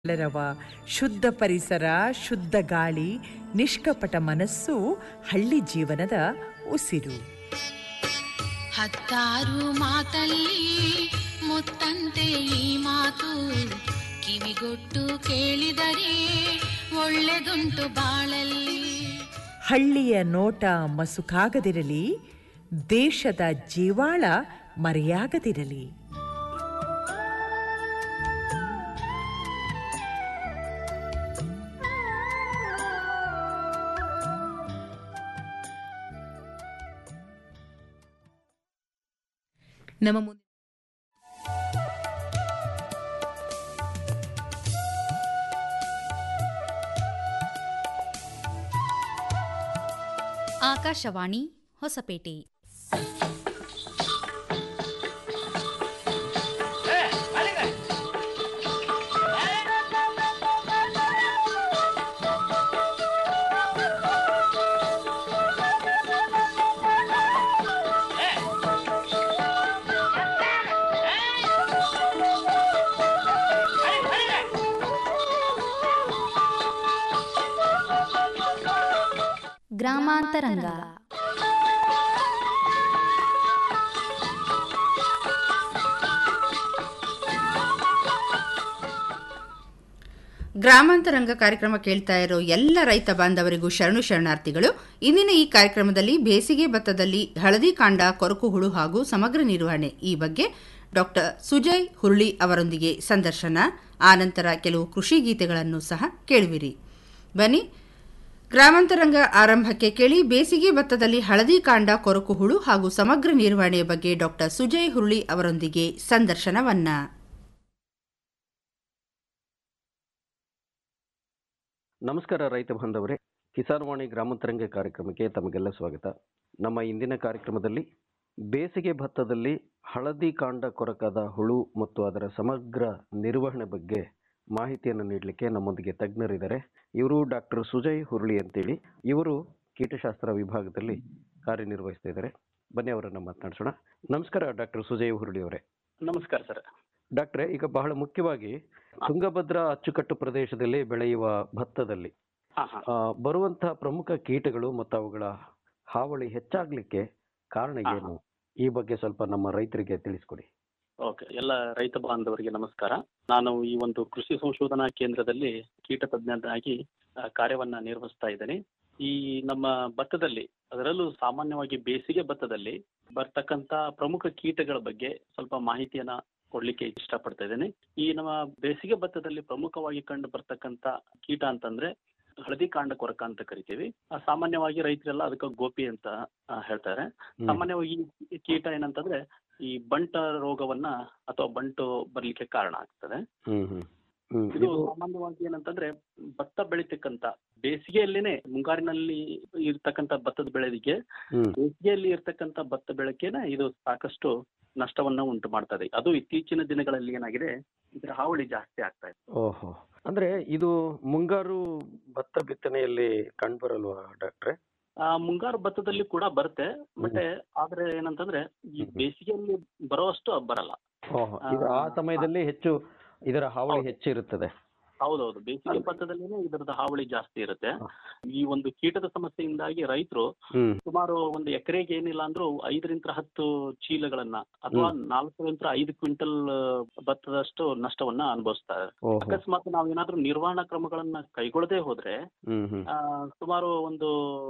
ಎಲ್ಲರವ ಶುದ್ಧ ಪರಿಸರ ಶುದ್ಧ ಗಾಳಿ ನಿಷ್ಕಪಟ ಮನಸ್ಸು ಹಳ್ಳಿ ಜೀವನದ ಉಸಿರು ಹತ್ತಾರು ಮಾತಲ್ಲಿ ಮುತ್ತಂತೆ ಈ ಮಾತು ಕಿವಿಗೊಟ್ಟು ಕೇಳಿದರೆ ಒಳ್ಳೆದುಂಟು ಬಾಳಲ್ಲಿ ಹಳ್ಳಿಯ ನೋಟ ಮಸುಕಾಗದಿರಲಿ ದೇಶದ ಜೀವಾಳ ಮರೆಯಾಗದಿರಲಿ ನಮ್ಮ ಮುಂದೆ ಆಕಾಶವಾಣಿ ಹೊಸಪೇಟೆ ಗ್ರಾಮಾಂತರಂಗ ಗ್ರಾಮಾಂತರಂಗ ಕಾರ್ಯಕ್ರಮ ಕೇಳ್ತಾ ಇರೋ ಎಲ್ಲ ರೈತ ಬಾಂಧವರಿಗೂ ಶರಣು ಶರಣಾರ್ಥಿಗಳು ಇಂದಿನ ಈ ಕಾರ್ಯಕ್ರಮದಲ್ಲಿ ಬೇಸಿಗೆ ಭತ್ತದಲ್ಲಿ ಹಳದಿ ಕಾಂಡ ಕೊರಕು ಹುಳು ಹಾಗೂ ಸಮಗ್ರ ನಿರ್ವಹಣೆ ಈ ಬಗ್ಗೆ ಡಾಕ್ಟರ್ ಸುಜಯ್ ಹುರುಳಿ ಅವರೊಂದಿಗೆ ಸಂದರ್ಶನ ಆನಂತರ ಕೆಲವು ಕೃಷಿ ಗೀತೆಗಳನ್ನು ಸಹ ಕೇಳುವಿರಿ ಬನ್ನಿ ಗ್ರಾಮಾಂತರಂಗ ಆರಂಭಕ್ಕೆ ಕೇಳಿ ಬೇಸಿಗೆ ಭತ್ತದಲ್ಲಿ ಹಳದಿ ಕಾಂಡ ಕೊರಕು ಹುಳು ಹಾಗೂ ಸಮಗ್ರ ನಿರ್ವಹಣೆಯ ಬಗ್ಗೆ ಡಾಕ್ಟರ್ ಸುಜಯ್ ಹುರುಳಿ ಅವರೊಂದಿಗೆ ಸಂದರ್ಶನವನ್ನ ನಮಸ್ಕಾರ ರೈತ ಬಾಂಧವರೇ ಕಿಸಾನ್ ವಾಣಿ ಗ್ರಾಮಾಂತರಂಗ ಕಾರ್ಯಕ್ರಮಕ್ಕೆ ತಮಗೆಲ್ಲ ಸ್ವಾಗತ ನಮ್ಮ ಇಂದಿನ ಕಾರ್ಯಕ್ರಮದಲ್ಲಿ ಬೇಸಿಗೆ ಭತ್ತದಲ್ಲಿ ಹಳದಿ ಕಾಂಡ ಕೊರಕಾದ ಹುಳು ಮತ್ತು ಅದರ ಸಮಗ್ರ ನಿರ್ವಹಣೆ ಬಗ್ಗೆ ಮಾಹಿತಿಯನ್ನು ನೀಡಲಿಕ್ಕೆ ನಮ್ಮೊಂದಿಗೆ ತಜ್ಞರಿದ್ದಾರೆ ಇವರು ಡಾಕ್ಟರ್ ಸುಜಯ್ ಹುರುಳಿ ಅಂತೇಳಿ ಇವರು ಕೀಟಶಾಸ್ತ್ರ ವಿಭಾಗದಲ್ಲಿ ಕಾರ್ಯನಿರ್ವಹಿಸ್ತಾ ಇದ್ದಾರೆ ಬನ್ನಿ ಅವರನ್ನು ಮಾತನಾಡಿಸೋಣ ನಮಸ್ಕಾರ ಡಾಕ್ಟರ್ ಸುಜಯ್ ಹುರುಳಿ ಅವರೇ ನಮಸ್ಕಾರ ಸರ್ ಡಾಕ್ಟ್ರೆ ಈಗ ಬಹಳ ಮುಖ್ಯವಾಗಿ ತುಂಗಭದ್ರಾ ಅಚ್ಚುಕಟ್ಟು ಪ್ರದೇಶದಲ್ಲಿ ಬೆಳೆಯುವ ಭತ್ತದಲ್ಲಿ ಹಾ ಹಾ ಆ, ಬರುವಂತಹ ಪ್ರಮುಖ ಕೀಟಗಳು ಮತ್ತು ಅವುಗಳ ಹಾವಳಿ ಹೆಚ್ಚಾಗ್ಲಿಕ್ಕೆ ಕಾರಣ ಹಾ, ಏನು ಈ ಬಗ್ಗೆ ಸ್ವಲ್ಪ ನಮ್ಮ ರೈತರಿಗೆ ತಿಳಿಸ್ಕೊಡಿ ಓಕೆ ಎಲ್ಲ ರೈತ ಬಾಂಧವರಿಗೆ ನಮಸ್ಕಾರ ನಾನು ಈ ಒಂದು ಕೃಷಿ ಸಂಶೋಧನಾ ಕೇಂದ್ರದಲ್ಲಿ ಕೀಟ ತಜ್ಞನಾಗಿ ಆ, ಕಾರ್ಯವನ್ನ ನಿರ್ವಹಿಸ್ತಾ ಇದ್ದೇನೆ ಈ ನಮ್ಮ ಭತ್ತದಲ್ಲಿ ಅದರಲ್ಲೂ ಸಾಮಾನ್ಯವಾಗಿ ಬೇಸಿಗೆ ಭತ್ತದಲ್ಲಿ ಬರ್ತಕ್ಕಂತ ಪ್ರಮುಖ ಕೀಟಗಳ ಬಗ್ಗೆ ಸ್ವಲ್ಪ ಮಾಹಿತಿಯನ್ನ ಕೊಡ್ಲಿಕ್ಕೆ ಇಷ್ಟಪಡ್ತಾ ಇದ್ದೇನೆ ಈ ನಮ್ಮ ಬೇಸಿಗೆ ಭತ್ತದಲ್ಲಿ ಪ್ರಮುಖವಾಗಿ ಕಂಡು ಬರ್ತಕ್ಕಂತ ಕೀಟ ಅಂತಂದ್ರೆ ಹಳದಿ ಕಾಂಡ ಕೊರಕ ಅಂತ ಕರಿತೀವಿ ಆ, ಸಾಮಾನ್ಯವಾಗಿ ರೈತರೆಲ್ಲ ಅದಕ್ಕೆ ಗೋಪಿ ಅಂತ ಆ, ಹೇಳ್ತಾರೆ ಸಾಮಾನ್ಯವಾಗಿ ಈ ಕೀಟ ಏನಂತಂದ್ರೆ ಈ ಬಂಟ ರೋಗವನ್ನ ಅಥವಾ ಬಂಟು ಬರ್ಲಿಕ್ಕೆ ಕಾರಣ ಆಗ್ತದೆ ಹ್ಮ್ ಹ್ಮ್ ಹ್ಮ್ ಇದು ಇದು ಸಾಮಾನ್ಯವಾಗಿ ಏನಂತಂದ್ರೆ ಭತ್ತ ಬೆಳಿತಕ್ಕಂತ ಬೇಸಿಗೆಯಲ್ಲೇನೆ ಮುಂಗಾರಿನಲ್ಲಿ ಇರ್ತಕ್ಕಂತ ಭತ್ತದ ಬೆಳೆದಿಗೆ ಹ್ಮ್ ಬೇಸಿಗೆಯಲ್ಲಿ ಇರ್ತಕ್ಕಂತ ಭತ್ತ ಬೆಳಕೇನೆ ಇದು ಸಾಕಷ್ಟು ನಷ್ಟವನ್ನ ಉಂಟು ಮಾಡ್ತದೆ ಅದು ಇತ್ತೀಚಿನ ದಿನಗಳಲ್ಲಿ ಏನಾಗಿದೆ ಇದರ ಹಾವಳಿ ಜಾಸ್ತಿ ಆಗ್ತಾ ಇದೆ ಓಹೋ ಅಂದ್ರೆ ಇದು ಮುಂಗಾರು ಭತ್ತ ಬಿತ್ತನೆಯಲ್ಲಿ ಕಂಡುಬರಲ್ವಾ ಡಾಕ್ಟ್ರೆ ಆ ಮುಂಗಾರು ಭತ್ತದಲ್ಲಿ ಕೂಡ ಬರುತ್ತೆ ಮತ್ತೆ ಆದ್ರೆ ಏನಂತಂದ್ರೆ ಈ ಬೇಸಿಗೆಯಲ್ಲಿ ಬರೋಷ್ಟು ಬರಲ್ಲ ಓಹೋ ಇದು ಆ ಸಮಯದಲ್ಲಿ ಹೆಚ್ಚು ಇದರ ಹಾವಳಿ ಹೌದು. ಹೆಚ್ಚಿರುತ್ತದೆ ಹೌದೌದು ಬೇಸಿಗೆ ಭತ್ತದಲ್ಲಿನೇ ಇದರದ ಹಾವಳಿ ಜಾಸ್ತಿ ಇರುತ್ತೆ ಈ ಒಂದು ಕೀಟದ ಸಮಸ್ಯೆಯಿಂದಾಗಿ ರೈತರು ಹ್ಮ್ ಸುಮಾರು ಒಂದು ಎಕರೆಗೆ ಏನಿಲ್ಲ ಅಂದ್ರೂ ಐದರಿಂದ ಹತ್ತು ಚೀಲಗಳನ್ನ ಅಥವಾ ನಾಲ್ಕರಿಂದ ಐದು ಕ್ವಿಂಟಲ್ ಭತ್ತದಷ್ಟು ನಷ್ಟವನ್ನ ಅನುಭವಿಸ್ತಾರೆ ಓಹೋ ಅಕಸ್ಮಾತ್ ನಾವೇನಾದ್ರೂ ನಿರ್ವಹಣಾ ಕ್ರಮಗಳನ್ನ ಕೈಗೊಳ್ಳದೆ ಹೋದ್ರೆ ಹ್ಮ್ ಹ್ಮ್ ಆ, ಸುಮಾರು ಒಂದು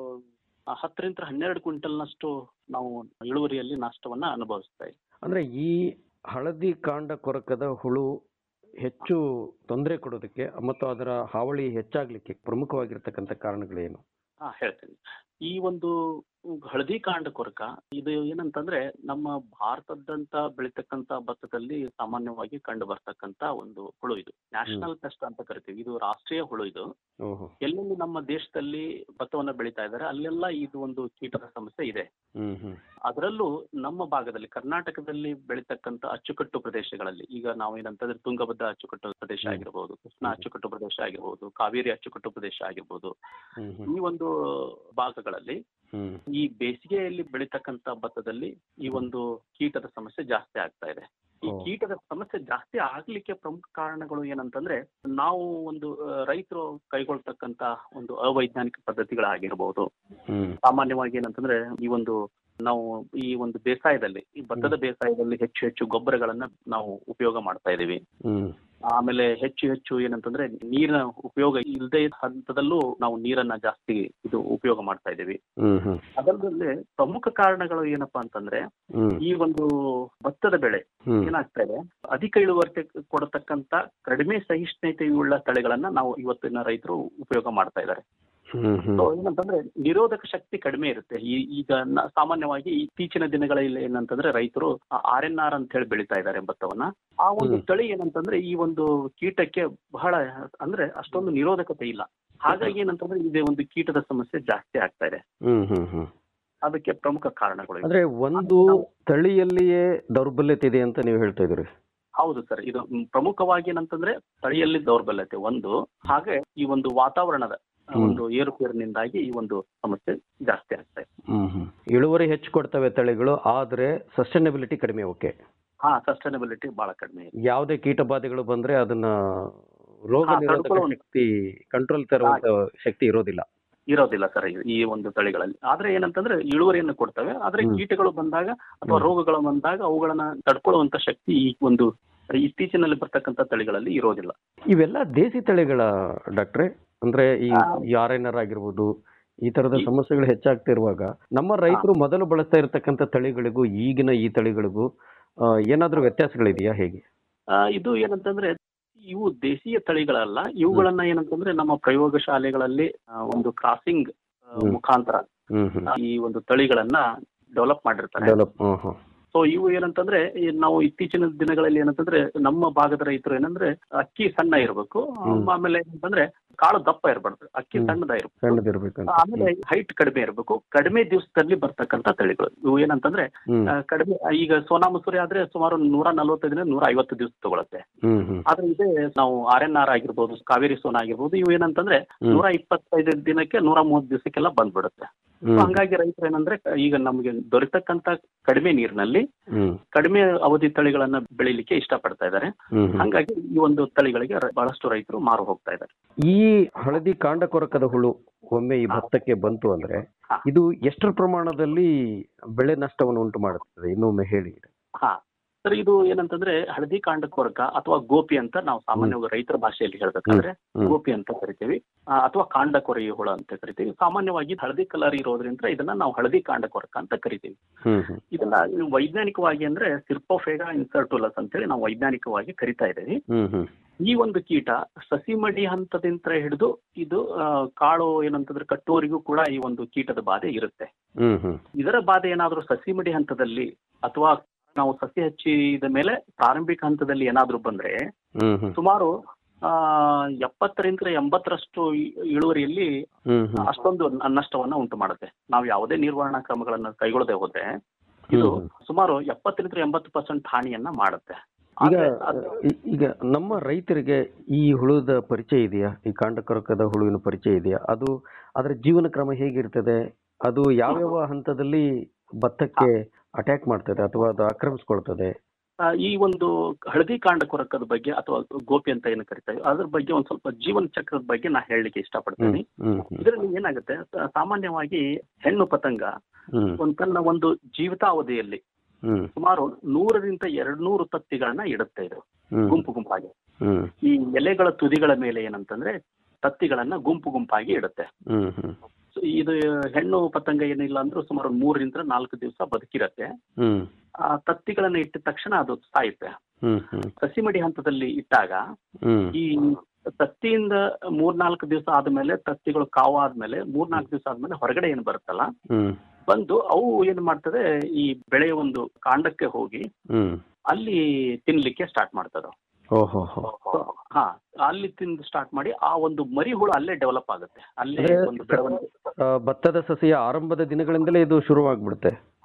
ಆ, ಹತ್ತರಿಂದ ಹನ್ನೆರಡು ಕ್ವಿಂಟಲ್ನಷ್ಟು ನಾವು ಇಳುವರಿಯಲ್ಲಿ ನಷ್ಟವನ್ನ ಅನುಭವಿಸ್ತಾ ಇದ್ದೀವಿ ಅಂದ್ರೆ ಈ ಹಳದಿ ಕಾಂಡ ಕೊರಕದ ಹುಳು ಹೆಚ್ಚು ತೊಂದರೆ ಕೊಡೋದಕ್ಕೆ ಮತ್ತು ಅದರ ಹಾವಳಿ ಹೆಚ್ಚಾಗ್ಲಿಕ್ಕೆ ಪ್ರಮುಖವಾಗಿರ್ತಕ್ಕಂಥ ಕಾರಣಗಳೇನು ಹಾ ಹೇಳ್ತೇನೆ ಈ ಒಂದು ಹಳದಿ ಕಾಂಡ ಕೊರಕ ಇದು ಏನಂತಂದ್ರೆ ನಮ್ಮ ಭಾರತದಂತ ಬೆಳಿತಕ್ಕಂತ ಭತ್ತದಲ್ಲಿ ಸಾಮಾನ್ಯವಾಗಿ ಕಂಡು ಬರ್ತಕ್ಕಂತ ಒಂದು ಹುಳು ಇದು ನ್ಯಾಷನಲ್ ಪೆಸ್ಟ್ ಅಂತ ಕರಿತೀವಿ ಇದು ರಾಷ್ಟ್ರೀಯ ಹುಳು ಇದು ಓಹೋ ಎಲ್ಲೆಲ್ಲಿ ನಮ್ಮ ದೇಶದಲ್ಲಿ ಭತ್ತವನ್ನ ಬೆಳೀತಾ ಇದ್ದಾರೆ ಅಲ್ಲೆಲ್ಲ ಇದು ಒಂದು ಕೀಟದ ಸಮಸ್ಯೆ ಇದೆ ಹ್ಮ್ ಹ್ಮ್ ಅದರಲ್ಲೂ ನಮ್ಮ ಭಾಗದಲ್ಲಿ ಕರ್ನಾಟಕದಲ್ಲಿ ಬೆಳೀತಕ್ಕಂತ ಅಚ್ಚುಕಟ್ಟು ಪ್ರದೇಶಗಳಲ್ಲಿ ಈಗ ನಾವು ಏನಂತಂದ್ರೆ ತುಂಗಭದ್ರಾ ಅಚ್ಚುಕಟ್ಟು ಪ್ರದೇಶ ಹ್ಮ್. ಆಗಿರ್ಬೋದು ಕೃಷ್ಣಾ ಅಚ್ಚುಕಟ್ಟು ಪ್ರದೇಶ ಆಗಿರ್ಬೋದು ಕಾವೇರಿ ಅಚ್ಚುಕಟ್ಟು ಪ್ರದೇಶ ಆಗಿರ್ಬೋದು ಹ್ಮ್ ಈ ಹ್ಮ್ ಒಂದು ಭಾಗಗಳಲ್ಲಿ ಹ್ಮ್ ಈ ಬೇಸಿಗೆಯಲ್ಲಿ ಬೆಳೀತಕ್ಕಂತ ಭತ್ತದಲ್ಲಿ ಈ ಒಂದು ಕೀಟದ ಸಮಸ್ಯೆ ಜಾಸ್ತಿ ಆಗ್ತಾ ಇದೆ ಈ ಓ. ಕೀಟದ ಸಮಸ್ಯೆ ಜಾಸ್ತಿ ಆಗ್ಲಿಕ್ಕೆ ಪ್ರಮುಖ ಕಾರಣಗಳು ಏನಂತಂದ್ರೆ ನಾವು ಒಂದು ರೈತರು ಕೈಗೊಳ್ತಕ್ಕಂತ ಒಂದು ಅವೈಜ್ಞಾನಿಕ ಪದ್ಧತಿಗಳಾಗಿರ್ಬೋದು ಹ್ಮ್ ಸಾಮಾನ್ಯವಾಗಿ ಏನಂತಂದ್ರೆ ಈ ಒಂದು ನಾವು ಈ ಒಂದು ಬೇಸಾಯದಲ್ಲಿ ಈ ಭತ್ತದ ಬೇಸಾಯದಲ್ಲಿ ಹೆಚ್ಚು ಹೆಚ್ಚು ಗೊಬ್ಬರಗಳನ್ನ ನಾವು ಉಪಯೋಗ ಮಾಡ್ತಾ ಇದೀವಿ ಹ್ಮ್ ಆಮೇಲೆ ಹೆಚ್ಚು ಹೆಚ್ಚು ಏನಂತಂದ್ರೆ ನೀರಿನ ಉಪಯೋಗ ಇಲ್ಲದೆ ಹಂತದಲ್ಲೂ ನಾವು ನೀರನ್ನ ಜಾಸ್ತಿ ಇದು ಉಪಯೋಗ ಮಾಡ್ತಾ ಇದೀವಿ ಹ್ಮ್ ಹ್ಮ್ ಅದಲ್ಲದೆ ಪ್ರಮುಖ ಕಾರಣಗಳು ಏನಪ್ಪಾ ಅಂತಂದ್ರೆ ಹ್ಮ್ ಈ ಒಂದು ಭತ್ತದ ಬೆಳೆ ಹ್ಮ್ ಏನಾಗ್ತಾ ಇದೆ ಅಧಿಕ ಇಳುವರಿ ಕೊಡತಕ್ಕಂತ ಕಡಿಮೆ ಸಹಿಷ್ಣುತೆಯುಳ್ಳ ತಳಿಗಳನ್ನ ನಾವು ಇವತ್ತಿನ ರೈತರು ಉಪಯೋಗ ಮಾಡ್ತಾ ಇದ್ದಾರೆ ಹ್ಮ್ ಹ್ಮ್ ಸೊ ಏನಂತಂದ್ರೆ ನಿರೋಧಕ ಶಕ್ತಿ ಕಡಿಮೆ ಇರುತ್ತೆ ಈ- ಈಗ ನ- ಸಾಮಾನ್ಯವಾಗಿ ಇತ್ತೀಚಿನ ದಿನಗಳಲ್ಲಿ ಏನಂತಂದ್ರೆ ರೈತರು ಆರ್ ಎನ್ ಆರ್ ಅಂತ ಹೇಳಿ ಬೆಳಿತಾ ಇದ್ದಾರೆ ಭತ್ತವನ್ನ ಆ ಒಂದು ಹ್ಮ್. ತಳಿ ಏನಂತಂದ್ರೆ ಈ ಒಂದು ಕೀಟಕ್ಕೆ ಬಹಳ ಅಂದ್ರೆ ಅಷ್ಟೊಂದು ನಿರೋಧಕತೆ ಇಲ್ಲ ಹಾಗಾಗಿ ಏನಂತಂದ್ರೆ ಇದೇ ಒಂದು ಕೀಟದ ಸಮಸ್ಯೆ ಜಾಸ್ತಿ ಆಗ್ತಾ ಇದೆ ಹ್ಮ್ ಹ್ಮ್ ಹ್ಮ್ ಅದಕ್ಕೆ ಪ್ರಮುಖ ಕಾರಣಗಳು ಇವೆ. ಅಂದ್ರೆ ಒಂದು ತಳಿಯಲ್ಲಿಯೇ ದೌರ್ಬಲ್ಯತೆ ಇದೆ ಅಂತ ನೀವು ಹೇಳ್ತಾ ಇದ್ರಿ ಹೌದು ಸರ್ ಇದು ಮ್, ಪ್ರಮುಖವಾಗಿ ಏನಂತಂದ್ರೆ ತಳಿಯಲ್ಲಿ ದೌರ್ಬಲ್ಯತೆ ಒಂದು ಹಾಗೆ ಈ ಒಂದು ವಾತಾವರಣದ ಆ, ಹ್ಮ್. ಒಂದು ಏರುಪೇರಿನಿಂದಾಗಿ ಈ ಒಂದು ಸಮಸ್ಯೆ ಜಾಸ್ತಿ ಆಗ್ತಾ ಇದೆ ಹ್ಮ್ ಹ್ಮ್ ಇಳುವರಿ ಹೆಚ್ಚು ಕೊಡ್ತವೆ ತಳಿಗಳು ಆದ್ರೆ ಸಸ್ಟೈನಬಿಲಿಟಿ ಕಡಿಮೆ ಓಕೆ ಹಾ ಸಸ್ಟೈನಬಿಲಿಟಿ ಬಹಳ ಕಡಿಮೆ ಇದೆ ಯಾವುದೇ ಕೀಟ ಬಾಧೆಗಳು ಬಂದ್ರೆ ಅದನ್ನ ರೋಗ ಹಾ, ನಿರೋಧಕ ತಡ್ಕೊಳ್ಳೋ- ಶಕ್ತಿ ಕಂಟ್ರೋಲ್ ತರುವಂತ ಶಕ್ತಿ ಇರೋದಿಲ್ಲ ಇರೋದಿಲ್ಲ ಸರ್ ಈ ಒಂದು ತಳಿಗಳಲ್ಲಿ ಆದ್ರೆ ಏನಂತಂದ್ರೆ ಇಳುವರಿಯನ್ನು ಕೊಡ್ತವೆ ಆದ್ರೆ ಹ್ಮ್. ಕೀಟಗಳು ಬಂದಾಗ ಅಥವಾ ಹ್ಮ್. ರೋಗಗಳು ಬಂದಾಗ ಅವುಗಳನ್ನ ತಡ್ಕೊಳ್ಳುವಂತ ಶಕ್ತಿ ಈ ಒಂದು ಇತ್ತೀಚಿನಲ್ಲಿ ಬರ್ತಕ್ಕಂಥ ತಳಿಗಳಲ್ಲಿ ಇರೋದಿಲ್ಲ ಇವೆಲ್ಲ ದೇಸಿ ತಳಿಗಳ ಡಾಕ್ಟ್ರೆ ಅಂದ್ರೆ ಈ ಆ. ಆರ್ ಎನ್ ಆರ್ ಆಗಿರ್ಬೋದು ಈ ತರದ ಈ- ಸಮಸ್ಯೆಗಳು ಹೆಚ್ಚಾಗ್ತಿರುವಾಗ ನಮ್ಮ ರೈತರು ಮೊದಲು ಬಳಸ್ತಾ ಇರತಕ್ಕಂತ ತಳಿಗಳಿಗೂ ಈಗಿನ ಈ ತಳಿಗಳಿಗೂ ಆ, ಏನಾದ್ರೂ ವ್ಯತ್ಯಾಸಗಳಿದೆಯಾ ಹೇಗೆ ಆ, ಇದು ಏನಂತಂದ್ರೆ ಇವು ದೇಶೀಯ ತಳಿಗಳಲ್ಲ ಇವುಗಳನ್ನ ಏನಂತಂದ್ರೆ ನಮ್ಮ ಪ್ರಯೋಗ ಶಾಲೆಗಳಲ್ಲಿ ಆ, ಒಂದು ಕ್ರಾಸಿಂಗ್ ಹ್ಮ್. ಮುಖಾಂತರ ಹ್ಮ್ ಹ್ಮ್ ಆ, ಈ ಒಂದು ತಳಿಗಳನ್ನ ಡೆವಲಪ್ ಮಾಡಿರ್ತಾರೆ ಡೆವಲಪ್ ಹ್ಮ್ ಹ್ಮ್ ಸೊ ಇವು ಏನಂತಂದ್ರೆ ಈ ನಾವು ಇತ್ತೀಚಿನ ದಿನಗಳಲ್ಲಿ ಏನಂತಂದ್ರೆ ನಮ್ಮ ಭಾಗದ ರೈತರು ಏನಂದ್ರೆ ಅಕ್ಕಿ ಸಣ್ಣ ಇರಬೇಕು ಹ್ಮ್. ಆಮೇಲೆ ಏನಂತಂದ್ರೆ ಕಾಳು ದಪ್ಪ ಇರಬಾರ್ದು ಅಕ್ಕಿ ಹ್ಮ್. ಸಣ್ಣದ ಇರಬೇಕು ಸಣ್ಣದಿರ್ಬೇಕಂತ ಆಮೇಲೆ ಹೈಟ್ ಕಡಿಮೆ ಇರಬೇಕು ಕಡಿಮೆ ದಿವಸದಲ್ಲಿ ಬರ್ತಕ್ಕಂತ ತಳಿಗಳು ಇವು ಏನಂತಂದ್ರೆ ಹ್ಮ್ ಆ, ಕಡಿಮೆ ಈಗ ಸೋನಾ ಮಸೂರಿ ಆದ್ರೆ ಸುಮಾರು ನೂರ ನಲವತ್ತೈದರಿಂದ ನೂರ ಐವತ್ತು ದಿವಸ ತಗೊಳುತ್ತೆ ಹ್ಮ್ ಹ್ಮ್ ಆದ್ರೆ ಇದೇ ನಾವು ಆರ್ ಎನ್ ಆರ್ ಆಗಿರ್ಬೋದು ಕಾವೇರಿ ಸೋನಾ ಆಗಿರ್ಬೋದು ಇವು ಏನಂತಂದ್ರೆ ಹ್ಮ್. ನೂರ ಇಪ್ಪತ್ತೈದು ದಿನಕ್ಕೆ ನೂರ ಮೂವತ್ತು ದಿವಸಕ್ಕೆಲ್ಲ ಬಂದ್ಬಿಡುತ್ತೆ So ಹ್ಮ್ ಹಂಗಾಗಿ ರೈತರು ಏನಂದ್ರೆ ಈಗ ನಮಗೆ ದೊರೆತಕ್ಕಂತ ಕಡಿಮೆ ನೀರಿನಲ್ಲಿ ಹ್ಮ್ ಕಡಿಮೆ ಅವಧಿ ತಳಿಗಳನ್ನ ಬೆಳಿಲಿಕ್ಕೆ ಇಷ್ಟಪಡ್ತಾ ಇದ್ದಾರೆ ಹ್ಮ್ ಹ್ಮ್ ಹಂಗಾಗಿ ಈ ಒಂದು ತಳಿಗಳಿಗೆ ರ- ಬಹಳಷ್ಟು ರೈತರು ಮಾರು ಹೋಗ್ತಾ ಇದ್ದಾರೆ ಈ ಹಳದಿ ಕಾಂಡ ಕೊರಕದ ಹುಳು ಒಮ್ಮೆ ಈ ಭತ್ತಕ್ಕೆ ಬಂತು ಅಂದ್ರೆ ಹಾ. ಇದು ಎಷ್ಟರ ಪ್ರಮಾಣದಲ್ಲಿ ಬೆಳೆ ನಷ್ಟವನ್ನು ಉಂಟು ಮಾಡುತ್ತದೆ ಇನ್ನೊಮ್ಮೆ ಹೇಳಿ ಹಾ ಸರ್ ಇದು ಏನಂತಂದ್ರೆ ಹಳದಿ ಕಾಂಡ ಕೊರಕ ಅಥವಾ ಗೋಪಿ ಅಂತ ನಾವು ಸಾಮಾನ್ಯವಾಗಿ ರೈತರ ಭಾಷೆಯಲ್ಲಿ ಹೇಳ್ಬೇಕಾದ್ರೆ ಹ್ಮ್. ಗೋಪಿ ಅಂತ ಕರಿತೀವಿ ಆ, ಅಥವಾ ಕಾಂಡ ಕೊರೆಯ ಹುಳ ಅಂತ ಕರಿತೀವಿ ಸಾಮಾನ್ಯವಾಗಿ ಹಳದಿ ಕಲರ್ ಇರೋದ್ರಿಂದ ಇದನ್ನ ನಾವು ಹಳದಿ ಕಾಂಡ ಕೊರಕ ಅಂತ ಕರಿತೀವಿ ಹ್ಮ್ ಹ್ಮ್ ಇದನ್ನ ವೈಜ್ಞಾನಿಕವಾಗಿ ಅಂದ್ರೆ ಸಿರ್ಪೋಫೇಗಾ ಇನ್ಸರ್ಟುಲಸ್ ಅಂತೇಳಿ ನಾವು ವೈಜ್ಞಾನಿಕವಾಗಿ ಕರಿತಾ ಇದ್ದೀವಿ ಹ್ಮ್ ಹ್ಮ್ ಈ ಒಂದು ಕೀಟ ಸಸಿಮಡಿ ಹಂತದಿಂದ ಹಿಡಿದು ಇದು ಆ, ಕಾಳು ಏನಂತಂದ್ರೆ ಕಟ್ಟುವರಿಗೂ ಕೂಡ ಈ ಒಂದು ಕೀಟದ ಬಾಧೆ ಇರುತ್ತೆ ಹ್ಮ್ ಹ್ಮ್ ಇದರ ಬಾಧೆ ಏನಾದರೂ ಸಸಿಮಡಿ ಹಂತದಲ್ಲಿ ಅಥವಾ ನಾವು ಸಸಿ ಹಚ್ಚಿದ ಮೇಲೆ ಪ್ರಾರಂಭಿಕ ಹಂತದಲ್ಲಿ ಏನಾದರೂ ಬಂದ್ರೆ ಹ್ಮ್ ಹ್ಮ್ ಸುಮಾರು ಆ ಎಪ್ಪತ್ತರಿಂದ ಎಂಬತ್ತರಷ್ಟು ಇ- ಇಳುವರಿಯಲ್ಲಿ ಹ್ಮ್ ಹ್ಮ್ ಅಷ್ಟೊಂದು ನ- ನಷ್ಟವನ್ನ ಉಂಟು ಮಾಡುತ್ತೆ ನಾವು ಯಾವುದೇ ನಿರ್ವಹಣಾ ಕ್ರಮಗಳನ್ನ ಕೈಗೊಳ್ಳದೆ ಹೋದ್ರೆ ಇದು ಹ್ಮ್. ಸುಮಾರು ಎಪ್ಪತ್ತರಿಂದ ಎಂಬತ್ತು ಪರ್ಸೆಂಟ್ ಹಾನಿಯನ್ನ ಮಾಡುತ್ತೆ ಈಗ ಆದ್ರೆ ಅದು- ಈ- ಈಗ ನಮ್ಮ ರೈತರಿಗೆ ಈ ಹುಳುದ ಪರಿಚಯ ಇದೆಯಾ ಈ ಕಾಂಡಕೊರಕದ ಹುಳುವಿನ ಪರಿಚಯ ಇದೆಯಾ ಅದು ಅದರ ಜೀವನ ಕ್ರಮ ಹೇಗಿರ್ತದೆ ಅದು ಯಾವ್ಯಾವ ಹಂತದಲ್ಲಿ ಭತ್ತಕ್ಕೆ ಅಟ್ಯಾಕ್ ಮಾಡ್ತದೆ ಅಥವಾ ಅದು ಆಕ್ರಮಿಸ್ಕೊಳ್ತದೆ ಆ, ಈ ಒಂದು ಹಳದಿ ಕಾಂಡ ಕೊರಕದ ಬಗ್ಗೆ ಅಥವಾ ಗೋಪಿ ಅಂತ ಏನು ಕರಿತಾರೆ ಅದ್ರ ಬಗ್ಗೆ ಒಂದ್ ಸ್ವಲ್ಪ ಜೀವನ ಚಕ್ರದ ಬಗ್ಗೆ ನಾ ಹೇಳಲಿಕ್ಕೆ ಹ್ಮ್ ಇಷ್ಟಪಡ್ತೀನಿ ಹ್ಮ್ ಹ್ಮ್ ಇದರಲ್ಲಿ ಏನಾಗುತ್ತೆ ಸ- ಸಾಮಾನ್ಯವಾಗಿ ಹೆಣ್ಣು ಪತಂಗ ಹ್ಮ್ ಒಂದ್ ತನ್ನ ಒಂದು ಜೀವಿತಾವಧಿಯಲ್ಲಿ ಹ್ಮ್ ಸುಮಾರು ನೂರರಿಂದ ಎರಡ್ ನೂರು ತತ್ತಿಗಳನ್ನ ಇಡುತ್ತೆ ಇದು ಹ್ಮ್ ಗುಂಪು ಗುಂಪಾಗಿ ಹ್ಮ್ ಈ ಎಲೆಗಳ ತುದಿಗಳ ಮೇಲೆ ಏನಂತಂದ್ರೆ ತತ್ತಿಗಳನ್ನ ಗುಂಪು ಗುಂಪಾಗಿ ಇಡುತ್ತೆ ಹ್ಮ್ ಹ್ಮ್ So ಇದು ಹೆಣ್ಣು ಪತಂಗ ಏನಿಲ್ಲ ಅಂದ್ರೂ ಸುಮಾರು ಮೂರರಿಂದ ನಾಲ್ಕು ದಿವಸ ಬದುಕಿರತ್ತೆ ಹ್ಮ್ ಆ ತತ್ತಿಗಳನ್ನ ಇಟ್ಟ ತಕ್ಷಣ ಅದು ಸಾಯುತ್ತೆ ಹ್ಮ್ ಹ್ಮ್ ಸಸಿಮಡಿ ಹಂತದಲ್ಲಿ ಇಟ್ಟಾಗ ಹ್ಮ್ ಈ ತತ್ತಿಯಿಂದ ಮೂರ್ನಾಲ್ಕು ದಿವಸ ಆದ್ಮೇಲೆ ತತ್ತಿಗಳು ಕಾವು ಆದ್ಮೇಲೆ ಮೂರ್ನಾಲ್ಕು ದಿವಸ ಆದ್ಮೇಲೆ ಹೊರಗಡೆ ಏನು ಬರುತ್ತಲ್ಲ ಹ್ಮ್ ಬಂದು ಅವು ಏನ್ ಮಾಡ್ತದೆ ಈ ಬೆಳೆಯ ಒಂದು ಕಾಂಡಕ್ಕೆ ಹೋಗಿ ಹ್ಮ್ ಅಲ್ಲಿ ತಿನ್ಲಿಕ್ಕೆ ಸ್ಟಾರ್ಟ್ ಮಾಡ್ತದ ಓಹೋ ಹೋ ಹಾ ಅಲ್ಲಿ ತಿಂದು ಸ್ಟಾರ್ಟ್ ಮಾಡಿ ಆ ಒಂದು ಮರಿ ಹುಳು ಅಲ್ಲೇ ಡೆವಲಪ್ ಆಗುತ್ತೆ ಅಲ್ಲೇ ಅಂದ್ರೆ ಒಂದು ಬೆಳವಣಿಗೆ ಆ, ಭತ್ತದ ಸಸಿಯ ಆರಂಭದ ದಿನಗಳಿಂದಲೇ ಇದು ಶುರುವಾಗ್ಬಿಡುತ್ತೆ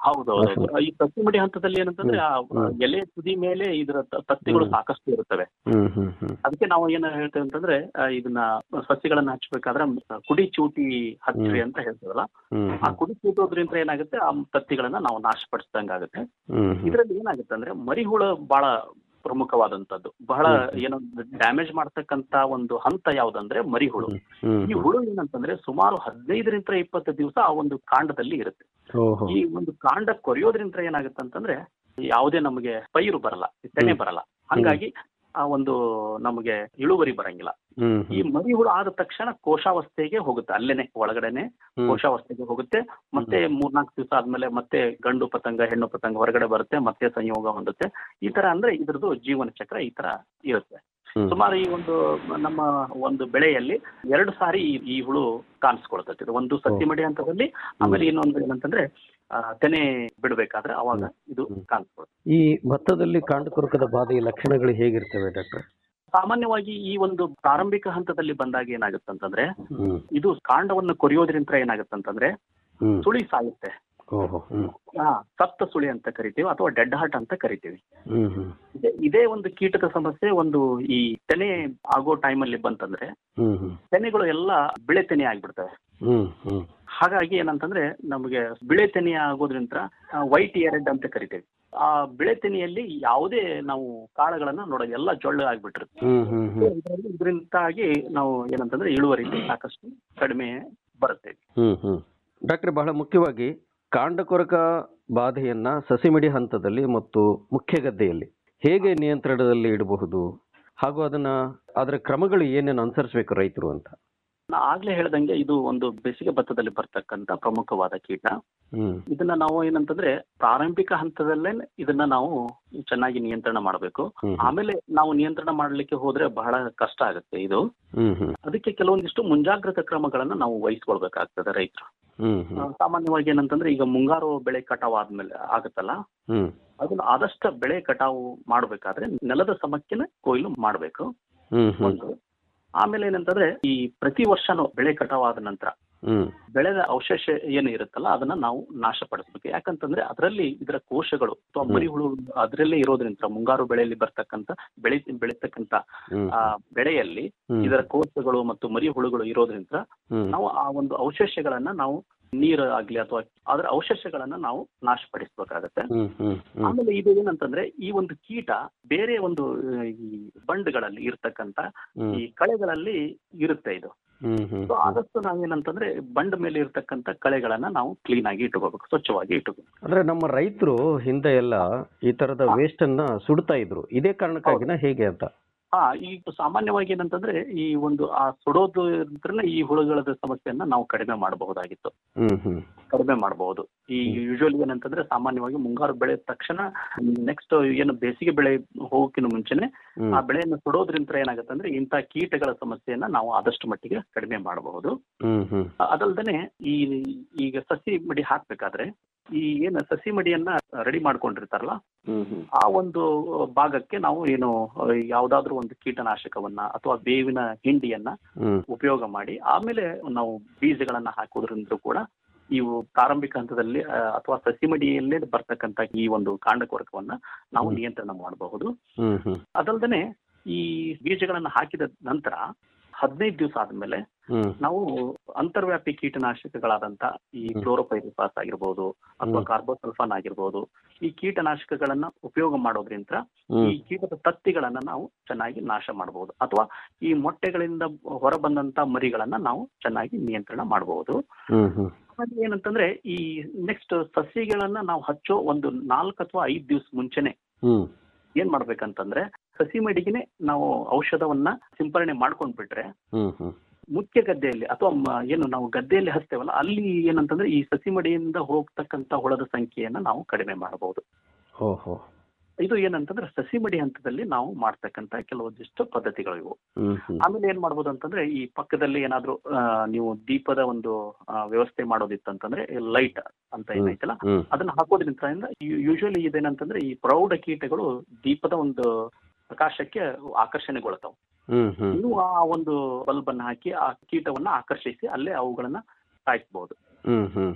ಹೌದೌದು ಈ ಸಸಿ ಮಡಿ ಹಂತದಲ್ಲಿ ಏನಂತಂದ್ರೆ ಆ ಹ್ಮ್. ಎಲೆ ತುದಿ ಮೇಲೆ ಇದರ ತ- ತತ್ತಿಗಳು ಹ್ಮ್. ಸಾಕಷ್ಟು ಇರುತ್ತವೆ ಹ್ಮ್ ಹ್ಮ್ ಹ್ಮ್ ಅದಕ್ಕೆ ನಾವು ಏನ್ ಹೇಳ್ತೇವೆ ಅಂತಂದ್ರೆ ಆ, ಇದನ್ನ ಸಸಿಗಳನ್ನ ಹಚ್ಚಬೇಕಾದ್ರೆ ಕುಡಿ ಚೂಟಿ ಹಚ್ಚಿರಿ ಅಂತ ಹೇಳ್ತೇವಲ್ಲ ಹ್ಮ್ ಆ ಕುಡಿ ಚೂಟೋದ್ರಿಂದ ಏನಾಗುತ್ತೆ ಆ ತತ್ತಿಗಳನ್ನ ನಾವು ನಾಶಪಡಿಸಿದಂಗಾಗುತ್ತೆ ಹ್ಮ್ ಹ್ಮ್ ಇದರಲ್ಲಿ ಏನಾಗುತ್ತೆ ಅಂದ್ರೆ ಮರಿಹುಳ ಬಹಳ ಪ್ರಮುಖವಾದಂತದ್ದು ಬಹಳ ಹ್ಮ್. ಏನೋ ಡ್ಯಾಮೇಜ್ ಮಾಡ್ತಕ್ಕಂತ ಒಂದು ಹಂತ ಯಾವ್ದಂದ್ರೆ ಮರಿಹುಳು ಹ್ಮ್ ಈ ಹುಳು ಏನಂತಂದ್ರೆ ಸುಮಾರು ಹದಿನೈದರಿಂದ ಇಪ್ಪತ್ತು ದಿವಸ ಆ ಒಂದು ಕಾಂಡದಲ್ಲಿ ಇರುತ್ತೆ ಓಹೋ ಈ ಒಂದು ಕಾಂಡ ಕೊರೆಯೋದ್ರಿಂದ ಏನಾಗುತ್ತೆ ಅಂತಂದ್ರೆ ಯಾವುದೇ ನಮಗೆ ಪೈರು ಬರಲ್ಲ ತೆನೆ ಹ್ಮ್. ಬರಲ್ಲ ಹಂಗಾಗಿ ಆ ಒಂದು ನಮಗೆ ಇಳುವರಿ ಬರಂಗಿಲ್ಲ ಹ್ಮ್ ಈ ಮರಿ ಹುಳು ಆದ ತಕ್ಷಣ ಕೋಶಾವಸ್ಥೆಗೆ ಹೋಗುತ್ತೆ ಅಲ್ಲೇನೆ ಒಳಗಡೆನೆ ಹ್ಮ್. ಕೋಶಾವಸ್ಥೆಗೆ ಹೋಗುತ್ತೆ ಮತ್ತೆ ಮೂರ್ನಾಲ್ಕು ದಿವಸ ಆದ್ಮೇಲೆ ಮತ್ತೆ ಗಂಡು ಪತಂಗ ಹೆಣ್ಣು ಪತಂಗ ಹೊರಗಡೆ ಬರುತ್ತೆ ಮತ್ತೆ ಸಂಯೋಗ ಹೊಂದುತ್ತೆ ಈ ತರ ಅಂದ್ರೆ ಇದ್ರದ್ದು ಜೀವನ ಚಕ್ರ ಈ ತರ ಇರುತ್ತೆ ಹ್ಮ್. ಸುಮಾರು ಈ ಒಂದು ನಮ್ಮ ಒಂದು ಬೆಳೆಯಲ್ಲಿ ಎರಡು ಸಾರಿ ಈ- ಈ ಹುಳು ಕಾಣಿಸ್ಕೊಳ್ತೈತೆ ಇದು ಒಂದು ಸಸಿ ಮಡಿ ಹಂತದಲ್ಲಿ ಆಮೇಲೆ ಇನ್ನೊಂದು ಏನಂತಂದ್ರೆ ಆ, ತೆನೆ ಬಿಡ್ಬೇಕಾದ್ರೆ ಅವಾಗ ಇದು ಹ್ಮ್. ಕಾಣಿಸ್ಕೊಳುತ್ತೆ ಈ ಭತ್ತದಲ್ಲಿ ಕಾಂಡ ಕೊರಕದ ಬಾಧೆಯ ಲಕ್ಷಣಗಳು ಹೇಗಿರ್ತವೆ ಡಾಕ್ಟರ್ ಸಾಮಾನ್ಯವಾಗಿ ಈ ಒಂದು ಪ್ರಾರಂಭಿಕ ಹಂತದಲ್ಲಿ ಬಂದಾಗ ಏನಾಗುತ್ತೆ ಅಂತಂದ್ರೆ ಹ್ಮ್ ಇದು ಕಾಂಡವನ್ನು ಕೊರಿಯೋದ್ರಿಂದ ಏನಾಗುತ್ತೆ ಅಂತಂದ್ರೆ ಹ್ಮ್ ಸುಳಿ ಸಾಯುತ್ತೆ ಓಹೋ ಹ್ಮ್ ಹಾ ಸಪ್ತ ಸುಳಿ ಅಂತ ಕರಿತೀವಿ ಅಥವಾ ಡೆಡ್ ಹಾರ್ಟ್ ಅಂತ ಕರಿತೀವಿ ಹ್ಮ್ ಹ್ಮ್ ಇದೇ- ಇದೇ ಒಂದು ಕೀಟದ ಸಮಸ್ಯೆ ಒಂದು ಈ ತೆನೆ ಆಗೋ ಟೈಮಲ್ಲಿ ಬಂತಂದ್ರೆ ಹ್ಮ್ ಹ್ಮ್ ತೆನೆಗಳು ಎಲ್ಲ ಬಿಳೆ ತೆನೆ ಆಗ್ಬಿಡ್ತವೆ ಹ್ಮ್ ಹ್ಮ್ ಹಾಗಾಗಿ ಏನಂತಂದ್ರೆ ನಮಗೆ ಬಿಳೆ ತೆನೆ ಆಗೋದ್ರಿಂದ ವೈಟ್ ಎರೆಡ್ ಅಂತ ಕರಿತೀವಿ ಆ ಬಿಳೆ ತೆನೆಯಲ್ಲಿ ಯಾವುದೇ ನಾವು ಕಾಳುಗಳನ್ನ ನೋಡೋದು ಎಲ್ಲ ಜೊಳ್ಳು ಆಗ್ಬಿಟ್ಟಿರುತ್ತೆ ಹ್ಮ್ ಹ್ಮ್ ಹ್ಮ್ ಇದರಿಂದಾಗಿ ನಾವು ಏನಂತಂದ್ರೆ ಇಳುವರಿ ಸಾಕಷ್ಟು ಕಡಿಮೆ ಬರುತ್ತೆ ಹ್ಮ್ ಹ್ಮ್ ಡಾಕ್ಟ್ರೆ ಬಹಳ ಮುಖ್ಯವಾಗಿ ಕಾಂಡಕೊರಕ ಬಾಧೆಯನ್ನ ಸಸಿಮಿಡಿ ಹಂತದಲ್ಲಿ ಮತ್ತು ಮುಖ್ಯ ಗದ್ದೆಯಲ್ಲಿ ಹೇಗೆ ನಿಯಂತ್ರಣದಲ್ಲಿ ಇಡಬಹುದು ಹಾಗೂ ಅದನ್ನ ಅದರ ಕ್ರಮಗಳು ಏನೇನು ಅನುಸರಿಸಬೇಕು ರೈತರು ಅಂತ ನಾ ಆಗ್ಲೇ ಹೇಳ್ದಂಗೆ ಇದು ಒಂದು ಬೇಸಿಗೆ ಭತ್ತದಲ್ಲಿ ಬರ್ತಕ್ಕಂತ ಪ್ರಮುಖವಾದ ಕೀಟ ಹ್ಮ್ ಇದನ್ನ ನಾವು ಏನಂತಂದ್ರೆ ಪ್ರಾರಂಭಿಕ ಹಂತದಲ್ಲೇ ಇದನ್ನ ನಾವು ಚೆನ್ನಾಗಿ ನಿಯಂತ್ರಣ ಮಾಡಬೇಕು ಹ್ಮ್ ಆಮೇಲೆ ನಾವು ನಿಯಂತ್ರಣ ಮಾಡಲಿಕ್ಕೆ ಹೋದ್ರೆ ಬಹಳ ಕಷ್ಟ ಆಗುತ್ತೆ ಇದು ಹ್ಮ್ ಹ್ಮ್ ಅದಕ್ಕೆ ಕೆಲವೊಂದಿಷ್ಟು ಮುಂಜಾಗ್ರತಾ ಕ್ರಮಗಳನ್ನ ನಾವು ವಹಿಸ್ಕೊಳ್ಬೇಕಾಗ್ತದೆ ರೈತರು ಹ್ಮ್ ಆ, ಹ್ಮ್ ಸಾಮಾನ್ಯವಾಗಿ ಏನಂತಂದ್ರೆ ಈಗ ಮುಂಗಾರು ಬೆಳೆ ಕಟಾವ್ ಆದ್ಮೇಲೆ ಆಗುತ್ತಲ್ಲ ಹ್ಮ್ ಅದನ್ನ ಆದಷ್ಟು ಬೆಳೆ ಕಟಾವು ಮಾಡ್ಬೇಕಾದ್ರೆ ನೆಲದ ಸಮಕ್ಕಿನ ಕೊಯ್ಲು ಮಾಡಬೇಕು ಹ್ಮ್ ಹ್ಮ್ ಒಂದು ಆಮೇಲೆ ಏನಂತಂದ್ರೆ ಈ ಪ್ರತಿ ವರ್ಷನೂ ಬೆಳೆ ಕಟಾವ್ ಆದ ನಂತರ ಹ್ಮ್ ಬೆಳೆದ ಅವಶೇಷ ಏನು ಇರುತ್ತಲ್ಲ ಅದನ್ನ ನಾವು ನಾಶಪಡಿಸ್ಬೇಕು ಯಾಕಂತಂದ್ರೆ ಅದರಲ್ಲಿ ಇದರ ಕೋಶಗಳು ಅಥವಾ ಹ್ಮ್. ಮರಿಹುಳು ಅದರಲ್ಲೇ ಇರೋದ್ರಿಂದ ಮುಂಗಾರು ಬೆಳೆಯಲ್ಲಿ ಬರ್ತಕ್ಕಂತ ಬೆಳೆ ಬೆಳೀತಕ್ಕಂತ ಹ್ಮ್ ಆ ಬೆಳೆಯಲ್ಲಿ ಹ್ಮ್ ಇದರ ಕೋಶಗಳು ಮತ್ತು ಮರಿಹುಳುಗಳು ಇರೋದ್ರಿಂದ ಹ್ಮ್ ನಾವು ಆ ಒಂದು ಅವಶೇಷಗಳನ್ನ ನಾವು ನೀರು ಆಗ್ಲಿ ಅಥವಾ ಅದರ ಅವಶೇಷಗಳನ್ನ ನಾವು ನಾಶಪಡಿಸ್ಬೇಕಾಗತ್ತೆ ಹ್ಮ್ ಹ್ಮ್ ಹ್ಮ್ ಆಮೇಲೆ ಇದು ಏನಂತಂದ್ರೆ ಈ ಒಂದು ಕೀಟ ಬೇರೆ ಒಂದು ಆ, ಈ ಬಂಡ್ಗಳಲ್ಲಿ ಇರ್ತಕ್ಕಂತ ಹ್ಮ್ ಈ ಕಳೆಗಳಲ್ಲಿ ಇರುತ್ತೆ ಇದು ಹ್ಮ್ ಹ್ಮ್ ಸೊ ಆದಷ್ಟು ನಾವೇನಂತಂದ್ರೆ ಬಂಡ್ ಮೇಲೆ ಇರ್ತಕ್ಕಂತ ಕಳೆಗಳನ್ನ ನಾವು ಕ್ಲೀನ್ ಆಗಿ ಇಟ್ಕೋಬೇಕು ಸ್ವಚ್ಛವಾಗಿ ಇಟ್ಕೋಬೇಕು ಅಂದ್ರೆ ನಮ್ಮ ರೈತರು ಹಿಂದೆ ಎಲ್ಲ ಈ ತರದ ವೇಸ್ಟ್ ಅನ್ನ ಸುಡ್ತಾ ಇದ್ರು ಇದೇ ಕಾರಣಕ್ಕಾಗಿನ ಹೇಗೆ ಅಂತ ಹಾ ಈಗ ಸಾಮಾನ್ಯವಾಗಿ ಏನಂತಂದ್ರೆ ಈ ಒಂದು ಆ ಸುಡೋದು ಇದ್ರನ್ನ ಈ ಹುಳುಗಳದ ಸಮಸ್ಯೆಯನ್ನ ನಾವು ಕಡಿಮೆ ಮಾಡಬಹುದಾಗಿತ್ತು ಹ್ಮ್ ಹ್ಮ್ ಕಡಿಮೆ ಮಾಡಬಹುದು ಈ ಯೂಶುವಲಿ ಏನಂತಂದ್ರೆ ಸಾಮಾನ್ಯವಾಗಿ ಮುಂಗಾರು ಬೆಳೆದ ತಕ್ಷಣ ನೆಕ್ಸ್ಟ್ ಏನು ಬೇಸಿಗೆ ಬೆಳೆ ಹೋಗೋಕ್ಕಿಂತ ಮುಂಚೆನೆ ಹ್ಮ್ ಆ ಬೆಳೆಯನ್ನು ಸುಡೋದ್ರಿಂದ ಏನಾಗುತ್ತೆ ಅಂದ್ರೆ ಇಂಥ ಕೀಟಗಳ ಸಮಸ್ಯೆಯನ್ನ ನಾವು ಆದಷ್ಟು ಮಟ್ಟಿಗೆ ಕಡಿಮೆ ಮಾಡಬಹುದು ಹ್ಮ್ ಹ್ಮ್ ಅದಲ್ದೇನೆ ಈ ಈಗ ಸಸಿ ಮಡಿ ಹಾಕ್ಬೇಕಾದ್ರೆ ಈ ಏನು ಸಸಿ ಮಡಿಯನ್ನ ರೆಡಿ ಮಾಡ್ಕೊಂಡಿರ್ತಾರಲ್ಲ ಹ್ಮ್ ಹ್ಮ್ ಆ ಒಂದು ಭಾಗಕ್ಕೆ ನಾವು ಏನು ಯಾವ್ದಾದ್ರು ಒಂದು ಕೀಟನಾಶಕವನ್ನ ಅಥವಾ ಬೇವಿನ ಹಿಂಡಿಯನ್ನ ಹ್ಮ್ ಉಪಯೋಗ ಮಾಡಿ ಆಮೇಲೆ ನಾವು ಬೀಜಗಳನ್ನ ಹಾಕೋದ್ರಿಂದ ಕೂಡ ಇವು ಪ್ರಾರಂಭಿಕ ಹಂತದಲ್ಲಿ ಆ, ಅಥವಾ ಸಸಿ ಮಡಿಯಲ್ಲೇ ಬರ್ತಕ್ಕಂತ ಈ ಒಂದು ಕಾಂಡಕೊರಕವನ್ನ ನಾವು ಹ್ಮ್. ನಿಯಂತ್ರಣ ಮಾಡಬಹುದು ಹ್ಮ್ ಹ್ಮ್ ಅದಲ್ದೇನೆ ಈ ಬೀಜಗಳನ್ನ ಹಾಕಿದ ನಂತರ ಹದಿನೈದು ದಿವಸ ಆದ್ಮೇಲೆ ಹ್ಮ್ ನಾವು ಅಂತರ್ವ್ಯಾಪಿ ಕೀಟನಾಶಕಗಳಾದಂತ ಈ ಹ್ಮ್. ಕ್ಲೋರೋಪೈರಿಫಾಸ್ ಆಗಿರ್ಬೋದು ಅಥವಾ ಹ್ಮ್. ಕಾರ್ಬೋಸಲ್ಫಾನ್ ಆಗಿರ್ಬೋದು ಈ ಕೀಟನಾಶಕಗಳನ್ನ ಉಪಯೋಗ ಮಾಡೋದ್ರಿಂದ ಈ ಹ್ಮ್ ಕೀಟದ ತತ್ತಿಗಳನ್ನ ನಾವು ಚೆನ್ನಾಗಿ ನಾಶ ಮಾಡಬಹುದು ಅಥವಾ ಈ ಮೊಟ್ಟೆಗಳಿಂದ ಹೊರಬಂದಂತ ಮರಿಗಳನ್ನ ನಾವು ಚೆನ್ನಾಗಿ ನಿಯಂತ್ರಣ ಮಾಡಬಹುದು ಹ್ಮ್ ಹ್ಮ್ ಆಮೇಲೆ ಏನಂತಂದ್ರೆ ಈ ನೆಕ್ಸ್ಟ್ ಸಸಿಗಳನ್ನ ನಾವು ಹಚ್ಚೋ ಒಂದು ನಾಲ್ಕು ಅಥವಾ ಐದ್ ದಿವಸ ಮುಂಚೆನೆ ಹ್ಮ್ ಏನ್ ಮಾಡ್ಬೇಕಂತಂದ್ರೆ ಸಸಿ ಮಡಿಗೆನೆ ನಾವು ಔಷಧವನ್ನ ಸಿಂಪರಣೆ ಮಾಡ್ಕೊಂಡ್ಬಿಟ್ರೆ ಹ್ಮ್ ಹ್ಮ್ ಮುಖ್ಯ ಗದ್ದೆಯಲ್ಲಿ ಅಥವಾ ಮ- ಏನು ನಾವು ಗದ್ದೆಯಲ್ಲಿ ಹಚ್ತೇವಲ್ಲ ಅಲ್ಲಿ ಏನಂತಂದ್ರೆ ಈ ಸಸಿ ಮಡಿಯಿಂದ ಹೋಗ್ತಕ್ಕಂತ ಹುಳದ ಸಂಖ್ಯೆಯನ್ನ ನಾವು ಕಡಿಮೆ ಮಾಡಬಹುದು ಓಹೋ ಇದು ಏನಂತಂದ್ರೆ ಸಸಿ ಮಡಿ ಹಂತದಲ್ಲಿ ನಾವು ಮಾಡ್ತಕ್ಕಂತ ಕೆಲವೊಂದಿಷ್ಟು ಪದ್ಧತಿಗಳು ಇವು ಹ್ಮ್ ಹ್ಮ್ ಆಮೇಲೆ ಏನ್ ಮಾಡ್ಬೋದು ಅಂತಂದ್ರೆ ಈ ಪಕ್ಕದಲ್ಲಿ ಏನಾದ್ರೂ ಆ, ನೀವು ದೀಪದ ಒಂದು ಆ, ವ್ಯವಸ್ಥೆ ಮಾಡೋದಿತ್ತಂತಂದ್ರೆ ಲೈಟ್ ಅಂತ ಏನೈತಲ್ಲ ಹ್ಮ್ ಅದನ್ನ ಹಾಕೋದ್ರಿಂದ ಯೂಶುವಲಿ ಇದೇನಂತಂದ್ರೆ ಈ ಪ್ರೌಢ ಕೀಟಗಳು ದೀಪದ ಒಂದು ಪ್ರಕಾಶಕ್ಕೆ ಆಕರ್ಷಣೆಗೊಳ್ತಾವ ಹ್ಮ್ ಹ್ಮ್ ನೀವು ಆ ಒಂದು ಬಲ್ಬ್ ಅನ್ನ ಹಾಕಿ ಆ ಕೀಟವನ್ನ ಆಕರ್ಷಿಸಿ ಅಲ್ಲೇ ಅವುಗಳನ್ನ ಸಾಯಿಸಬಹುದು ಹ್ಮ್ ಹ್ಮ್ ಹ್ಮ್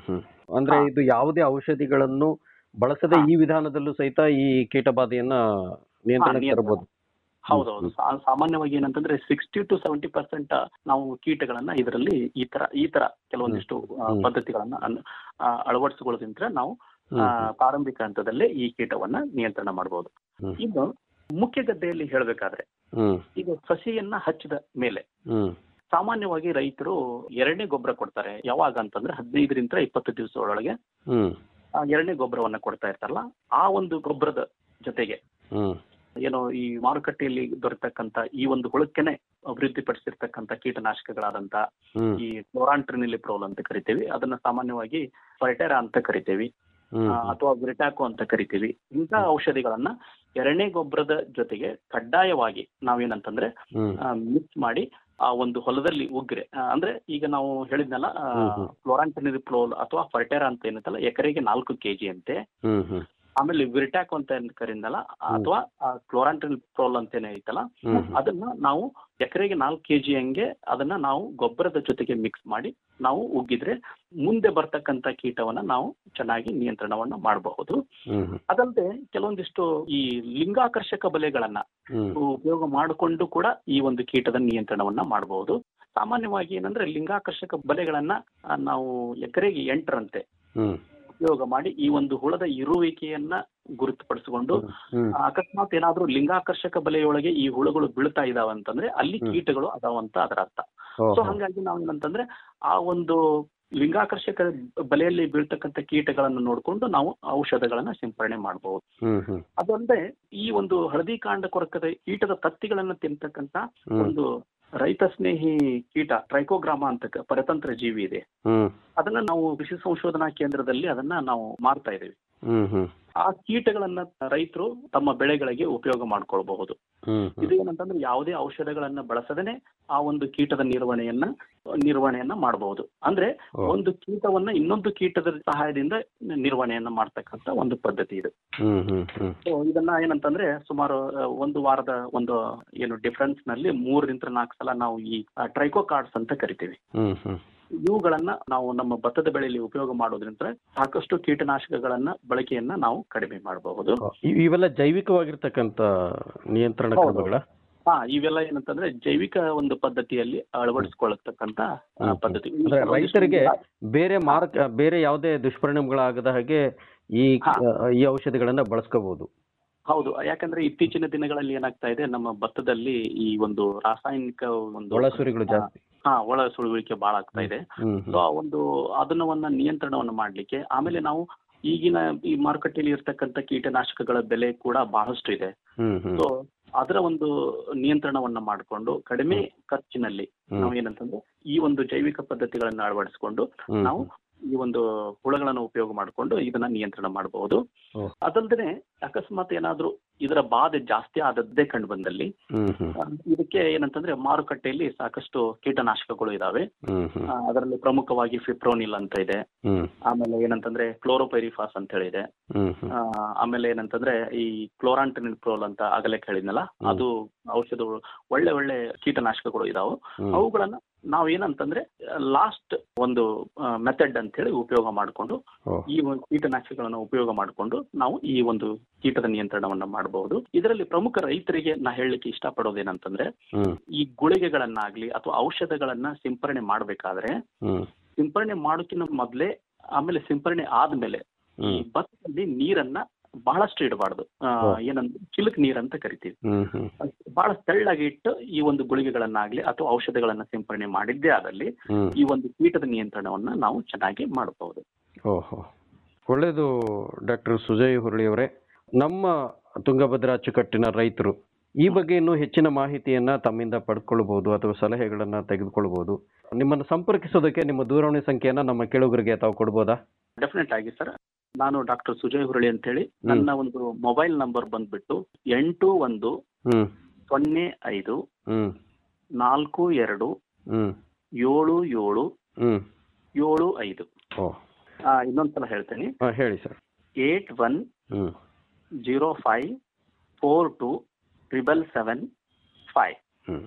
ಅಂದ್ರೆ ಹಾ. ಇದು ಯಾವುದೇ ಔಷಧಿಗಳನ್ನು ಬಳಸದೆ ಹಾ. ಈ ವಿಧಾನದಲ್ಲೂ ಸಹಿತ ಈ ಕೀಟಬಾಧೆಯನ್ನ ನಿಯಂತ್ರಣಕ್ಕೆ ನಿಯಂತ್ರಣ. ತರಬಹುದು ಹೌದೌದು ಹ್ಮ್. ಸಾ- ಸಾಮಾನ್ಯವಾಗಿ ಏನಂತಂದ್ರೆ ಸಿಕ್ಸ್ಟಿ ಟು ಸೆವೆಂಟಿ ಪರ್ಸೆಂಟ್ ನಾವು ಕೀಟಗಳನ್ನ ಇದರಲ್ಲಿ ಈ ತರ ಈ ತರ ಕೆಲವೊಂದಿಷ್ಟು ಆ, ಹ್ಮ್. ಪದ್ಧತಿಗಳನ್ನ ಅನ್- ಆ, ಅಳವಡಿಸಿಕೊಳ್ಳೋದ್ರಿಂದ ನಾವು ಆ, ಪ್ರಾರಂಭಿಕ ಹಂತದಲ್ಲೇ ಈ ಕೀಟವನ್ನ ನಿಯಂತ್ರಣ ಮಾಡಬಹುದು ಹ್ಮ್. ಇನ್ನು ಮುಖ್ಯ ಗದ್ದೆಯಲ್ಲಿ ಹೇಳಬೇಕಾದ್ರೆ ಹ್ಮ್ ಈಗ ಸಸಿಯನ್ನ ಹಚ್ಚಿದ ಮೇಲೆ ಹ್ಮ್ ಸಾಮಾನ್ಯವಾಗಿ ರೈತರು ಎರಡನೇ ಗೊಬ್ಬರ ಕೊಡ್ತಾರೆ ಯಾವಾಗ ಅಂತಂದ್ರೆ ಹದಿನೈದರಿಂದ ಇಪ್ಪತ್ತು ದಿವಸ ಒಳಗೆ ಹ್ಮ್ ಆ ಎರಡನೇ ಗೊಬ್ಬರವನ್ನ ಕೊಡ್ತಾ ಇರ್ತಾರಲ್ಲ ಆ ಒಂದು ಗೊಬ್ಬರದ ಜೊತೆಗೆ ಹ್ಮ್ ಏನೋ ಈ ಮಾರುಕಟ್ಟೆಯಲ್ಲಿ ದೊರೆತಕ್ಕಂತ ಈ ಒಂದು ಹುಳಕ್ಕೆನೆ ಅಭಿವೃದ್ಧಿಪಡಿಸಿರ್ತಕ್ಕಂಥ ಕೀಟನಾಶಕಗಳಾದಂತ ಹ್ಮ್ ಈ ಕ್ಲೋರಾಂಟ್ರಿನಿಲಿಪ್ರೋಲ್ ಅಂತ ಕರಿತೀವಿ ಅದನ್ನ ಸಾಮಾನ್ಯವಾಗಿ ಫೈಟೆರಾ ಅಂತ ಕರಿತೀವಿ ಹ್ಮ್ ಆ, ಅಥವಾ ಗ್ರಿಟಾಕೋ ಅಂತ ಕರಿತೀವಿ ಇಂಥ ಔಷಧಿಗಳನ್ನ ಎರಡನೇ ಗೊಬ್ಬರದ ಜೊತೆಗೆ ಕಡ್ಡಾಯವಾಗಿ ನಾವೇನಂತಂದ್ರೆ ಹ್ಮ್ ಮಿಕ್ಸ್ ಮಾಡಿ ಆ ಒಂದು ಹೊಲದಲ್ಲಿ ಉಗ್ರೆ ಆ, ಅಂದ್ರೆ ಈಗ ನಾವು ಹೇಳಿದ್ನಲ್ಲ ಹ್ಮ್, ಹ್ಮ್. ಕ್ಲೋರಾಂಟಿನಿರಿಪ್ರೋಲ್ ಅಥವಾ ಫರ್ಟೆರಾ ಅಂತ ಏನಂತಲ್ಲ ಎಕರೆಗೆ ನಾಲ್ಕು ಕೆಜಿ ಅಂತೆ ಹ್ಮ್ ಹ್ಮ್ ಆಮೇಲೆ ವಿರ್ಟ್ಯಾಕ್ ಅಂತ ಏನ್ ಕರೀನಲ್ಲ ಅಥವಾ ಕ್ಲೋರಾಂಟಿನಿರಿಪ್ರೋಲ್ ಅಂತೇನೆ ಐತಲ್ಲ ಹ್ಮ್ ಹ್ಮ್. ಅದನ್ನ ನಾವು ಎಕರೆಗೆ ನಾಲ್ಕು ಕೆಜಿ ಹಂಗೆ ಅದನ್ನ ನಾವು ಗೊಬ್ಬರದ ಜೊತೆಗೆ ಮಿಕ್ಸ್ ಮಾಡಿ ನಾವು ಉಗ್ಗಿದ್ರೆ ಮುಂದೆ ಬರ್ತಕ್ಕಂತ ಕೀಟವನ್ನ ನಾವು ಚೆನ್ನಾಗಿ ನಿಯಂತ್ರಣವನ್ನ ಮಾಡಬಹುದು ಹ್ಮ್ ಹ್ಮ್. ಅದಲ್ಲದೆ ಕೆಲವೊಂದಿಷ್ಟು ಈ ಲಿಂಗಾಕರ್ಷಕ ಬಲೆಗಳನ್ನ ಹ್ಮ್ ಉಪಯೋಗ ಮಾಡಿಕೊಂಡು ಕೂಡ ಈ ಒಂದು ಕೀಟದ ನಿಯಂತ್ರಣವನ್ನ ಮಾಡಬಹುದು ಸಾಮಾನ್ಯವಾಗಿ ಏನಂದ್ರೆ ಲಿಂಗಾಕರ್ಷಕ ಬಲೆಗಳನ್ನ ಆ, ನಾವು ಎಕರೆಗೆ ಎಂಟರಂತೆ ಹ್ಮ್ ಉಪಯೋಗ ಮಾಡಿ ಈ ಒಂದು ಹುಳದ ಇರುವಿಕೆಯನ್ನ ಗುರುತುಪಡಿಸಿಕೊಂಡು ಹ್ಮ್ ಅಕಸ್ಮಾತ್ ಏನಾದ್ರೂ ಲಿಂಗಾಕರ್ಷಕ ಬಲೆಯೊಳಗೆ ಈ ಹುಳುಗಳು ಬೀಳ್ತಾ ಇದಾವ ಅಂತಂದ್ರೆ ಅಲ್ಲಿ ಹ್ಮ್. ಕೀಟಗಳು ಅದಾವಂತ ಅದರ ಅರ್ಥ ಓಹೋ. ಸೊ ಹಂಗಾಗಿ ನಾವು ಏನಂತಂದ್ರೆ ಆ ಒಂದು ಲಿಂಗಾಕರ್ಷಕ ಬಲೆಯಲ್ಲಿ ಬೀಳ್ತಕ್ಕಂಥ ಕೀಟಗಳನ್ನು ನೋಡಿಕೊಂಡು ನಾವು ಔಷಧಗಳನ್ನ ಸಿಂಪರಣೆ ಮಾಡಬಹುದು ಹ್ಮ್ ಹ್ಮ್ ಅದಲ್ಲದೆ ಈ ಒಂದು ಹಳದಿ ಕಾಂಡ ಕೊರಕದ ಕೀಟದ ತತ್ತಿಗಳನ್ನ ತಿಂತಕ್ಕಂತ ಹ್ಮ್. ಒಂದು ರೈತ ಸ್ನೇಹಿ ಕೀಟ ಟ್ರೈಕೋಗ್ರಾಮ ಅಂತ ಕ- ಪರತಂತ್ರ ಜೀವಿ ಇದೆ ಹ್ಮ್ ಅದನ್ನ ನಾವು ಕೃಷಿ ಸಂಶೋಧನಾ ಕೇಂದ್ರದಲ್ಲಿ ಅದನ್ನ ನಾವು ಮಾರ್ತಾ ಇದ್ದೀವಿ ಹ್ಮ್ ಹ್ಮ್ ಆ ಕೀಟಗಳನ್ನ ರೈತರು ತಮ್ಮ ಬೆಳೆಗಳಿಗೆ ಉಪಯೋಗ ಮಾಡ್ಕೊಳ್ಬಹುದು ಹ್ಮ್ ಇದು ಏನಂತಂದ್ರೆ ಯಾವುದೇ ಔಷಧಗಳನ್ನ ಬಳಸದೇನೆ ಆ ಒಂದು ಕೀಟದ ನಿರ್ವಹಣೆಯನ್ನ ನಿರ್ವಹಣೆಯನ್ನ ಮಾಡಬಹುದು ಅಂದ್ರೆ ಓ. ಒಂದು ಕೀಟವನ್ನ ಇನ್ನೊಂದು ಕೀಟದ ಸಹಾಯದಿಂದ ನಿರ್ವಹಣೆಯನ್ನ ಮಾಡ್ತಕ್ಕಂತ ಒಂದು ಪದ್ಧತಿ ಇದು ಹ್ಮ್ ಹ್ಮ್ ಹ್ಮ್ So, ಇದನ್ನ ಏನಂತಂದ್ರೆ ಸುಮಾರು ಆ, ಒಂದು ವಾರದ ಒಂದು ಏನು ಡಿಫರೆನ್ಸ್ ನಲ್ಲಿ ಮೂರರಿಂದ ನಾಲ್ಕು ಸಲ ನಾವು ಈ ಟ್ರೈಕೋ ಕಾರ್ಡ್ಸ್ ಅಂತ ಕರಿತೀವಿ ಹ್ಮ್ ಹ್ಮ್ ಇವುಗಳನ್ನ ನಾವು ನಮ್ಮ ಭತ್ತದ ಬೆಳೆಯಲ್ಲಿ ಉಪಯೋಗ ಮಾಡೋದ್ರಿಂದ ಸಾಕಷ್ಟು ಕೀಟನಾಶಕಗಳನ್ನ ಬಳಕೆಯನ್ನ ನಾವು ಕಡಿಮೆ ಮಾಡಬಹುದು ಇ- ಇವೆಲ್ಲ ಜೈವಿಕವಾಗಿರ್ತಕ್ಕಂಥ ನಿಯಂತ್ರಣ ಹೌದು. ಕ್ರಮಗಳ ಹಾ ಇವೆಲ್ಲ ಏನಂತಂದ್ರೆ ಜೈವಿಕ ಒಂದು ಪದ್ಧತಿಯಲ್ಲಿ ಅಳವಡಿಸಿಕೊಳ್ಳತಕ್ಕಂತ ಆ, ಹ್ಮ್. ಪದ್ಧತಿ ಅಂದ್ರೆ ರೈತರಿಗೆ ಬೇರೆ ಮಾರಕ ಬೇರೆ ಯಾವುದೇ ದುಷ್ಪರಿಣಾಮಗಳಾಗದ ಹಾಗೆ ಈ ಹಾ. ಈ ಔಷಧಿಗಳನ್ನ ಬಳಸ್ಕೋಬಹುದು ಹೌದು ಯಾಕಂದ್ರೆ ಇತ್ತೀಚಿನ ದಿನಗಳಲ್ಲಿ ಏನಾಗ್ತಾ ಇದೆ ನಮ್ಮ ಭತ್ತದಲ್ಲಿ ಈ ಒಂದು ರಾಸಾಯನಿಕ ಒಂದು ಒಳಸುರಿಗಳು ಜಾಸ್ತಿ ಹಾ ಒಳ ಸುಳುವಿಕೆ ಬಹಳ ಆಗ್ತಾ ಇದೆ ಹ್ಮ್ ಸೊ ಆ ಒಂದು ಅದನ್ನವನ್ನ ನಿಯಂತ್ರಣವನ್ನು ಮಾಡ್ಲಿಕ್ಕೆ ಆಮೇಲೆ ನಾವು ಈಗಿನ ಈ ಮಾರುಕಟ್ಟೆಯಲ್ಲಿ ಇರ್ತಕ್ಕಂಥ ಕೀಟನಾಶಕಗಳ ಬೆಲೆ ಕೂಡ ಬಹಳಷ್ಟು ಇದೆ ಹ್ಮ್ ಹ್ಮ್ ಸೊ ಅದರ ಒಂದು ನಿಯಂತ್ರಣವನ್ನ ಮಾಡಿಕೊಂಡು ಕಡಿಮೆ ಖರ್ಚಿನಲ್ಲಿ ಹ್ಮ್. ನಾವು ಏನಂತಂದ್ರೆ ಈ ಒಂದು ಜೈವಿಕ ಪದ್ಧತಿಗಳನ್ನ ಅಳವಡಿಸಿಕೊಂಡು ಹ್ಮ್. ನಾವು ಈ ಒಂದು ಹುಳಗಳನ್ನು ಉಪಯೋಗ ಮಾಡಿಕೊಂಡು ಇದನ್ನ ನಿಯಂತ್ರಣ ಮಾಡಬಹುದು ಓ. ಅದಲ್ದೇನೆ ಅಕಸ್ಮಾತ್ ಏನಾದ್ರೂ ಇದರ ಬಾಧೆ ಜಾಸ್ತಿ ಆದದ್ದೇ ಕಂಡು ಬಂದಲ್ಲಿ ಹ್ಮ್ ಹ್ಮ್ ಆ, ಇದಕ್ಕೆ ಏನಂತಂದ್ರೆ ಮಾರುಕಟ್ಟೆಯಲ್ಲಿ ಸಾಕಷ್ಟು ಕೀಟನಾಶಕಗಳು ಇದಾವೆ ಹ್ಮ್ ಹ್ಮ್ ಆ, ಅದರಲ್ಲಿ ಪ್ರಮುಖವಾಗಿ ಫಿಪ್ರೋನಿಲ್ ಅಂತ ಇದೆ ಹ್ಮ್ ಆಮೇಲೆ ಏನಂತಂದ್ರೆ ಕ್ಲೋರೋಪೈರಿಫಾಸ್ ಅಂತ ಹೇಳಿ ಇದೆ ಹ್ಮ್ ಹ್ಮ್ ಆ, ಆಮೇಲೆ ಏನಂತಂದ್ರೆ ಈ ಕ್ಲೋರಾಂಟಿನಿಪ್ರೋಲ್ ಅಂತ ಆಗಲೇ ಹೇಳಿದ್ನಲ್ಲ ಹ್ಮ್. ಅದು ಔಷಧಗಳು ಒಳ್ಳೆ ಒಳ್ಳೆ ಕೀಟನಾಶಕಗಳು ಇದಾವೆ ಹ್ಮ್. ಅವುಗಳನ್ನ ನಾವ್ ಏನಂತಂದ್ರೆ ಲಾಸ್ಟ್ ಒಂದು ಮೆಥಡ್ ಅಂತ ಹೇಳಿ ಉಪಯೋಗ ಮಾಡಿಕೊಂಡು ಓ. ಈ ಒಂದು ಕೀಟನಾಶಕಗಳನ್ನ ಉಪಯೋಗ ಮಾಡಿಕೊಂಡು ನಾವು ಈ ಒಂದು ಕೀಟದ ನಿಯಂತ್ರಣವನ್ನ ಮಾಡಬಹುದು ಇದರಲ್ಲಿ ಪ್ರಮುಖ ರೈತರಿಗೆ ನಾ ಹೇಳಲಿಕ್ಕೆ ಇಷ್ಟಪಡೋದೇನಂತಂದ್ರೆ ಹ್ಮ್ ಈ ಗುಳಿಗೆಗಳನ್ನಾಗ್ಲಿ ಅಥವಾ ಔಷಧಗಳನ್ನ ಸಿಂಪರಣೆ ಮಾಡಬೇಕಾದ್ರೆ ಹ್ಮ್ ಸಿಂಪರಣೆ ಮಾಡೋಕ್ಕಿಂತ ಮೊದಲೇ ಆಮೇಲೆ ಸಿಂಪರಣೆ ಆದ್ಮೇಲೆ ಈ ಹ್ಮ್ ಭತ್ತದಲ್ಲಿ ನೀರನ್ನ ಬಹಳಷ್ಟು ಇಡಬಾರ್ದು ಓ. ಏನಂದ್ರೆ ಚಿಲುಕ್ ನೀರ್ ಅಂತ ಕರಿತೀವಿ ಹ್ಮ್ ಹ್ಮ್ ಬಹಳ ತೆಳ್ಳಗೆ ಇಟ್ಟು ಈ ಒಂದು ಗುಳಿಗೆಗಳನ್ನಾಗ್ಲಿ ಅಥವಾ ಔಷಧಗಳನ್ನ ಸಿಂಪರಣೆ ಮಾಡಿದ್ದೇ ಆದಲ್ಲಿ ಹ್ಮ್ ಈ ಒಂದು ಕೀಟದ ನಿಯಂತ್ರಣವನ್ನ ನಾವು ಚೆನ್ನಾಗಿ ಮಾಡಬಹುದು ಓಹೋ ಒಳ್ಳೆಯದು ಡಾಕ್ಟರ್ ಸುಜಯ್ ಹುರಳಿಯವರೇ ನಮ್ಮ ತುಂಗಭದ್ರಾ ಅಚ್ಚುಕಟ್ಟಿನ ರೈತರು ಈ ಬಗ್ಗೆ ಇನ್ನೂ ಹೆಚ್ಚಿನ ಮಾಹಿತಿಯನ್ನ ತಮ್ಮಿಂದ ಪಡ್ಕೊಳ್ಬಹುದು ಅಥವಾ ಸಲಹೆಗಳನ್ನ ತೆಗೆದುಕೊಳ್ಬಹುದು ನಿಮ್ಮನ್ನು ಸಂಪರ್ಕಿಸೋದಕ್ಕೆ ನಿಮ್ಮ ದೂರವಾಣಿ ಸಂಖ್ಯೆಯನ್ನ ನಮ್ಮ ಕೇಳುಗರಿಗೆ ತಾವು ಕೊಡ್ಬೋದಾ ಡೆಫಿನೆಟ್ ಆಗಿ ಸರ್ ನಾನು ಡಾಕ್ಟರ್ ಸುಜಯ್ ಹುರಳಿ ಅಂತ ಹೇಳಿ ನನ್ನ ಒಂದು ಮೊಬೈಲ್ ನಂಬರ್ ಬಂದ್ಬಿಟ್ಟು ಎಂಟು ಒಂದು ಹ್ಮ್ ಸೊನ್ನೆ ಐದು ಹ್ಮ್ ನಾಲ್ಕು ಎರಡು ಹ್ಮ್ ಏಳು ಏಳು ಹ್ಮ್ ಏಳು ಐದು ಓ ಆ, ಇನ್ನೊಂದ್ಸಲ ಹೇಳ್ತೇನೆ ಹಾ, ಹೇಳಿ sir eight one hmm zero five four two triple seven five hmm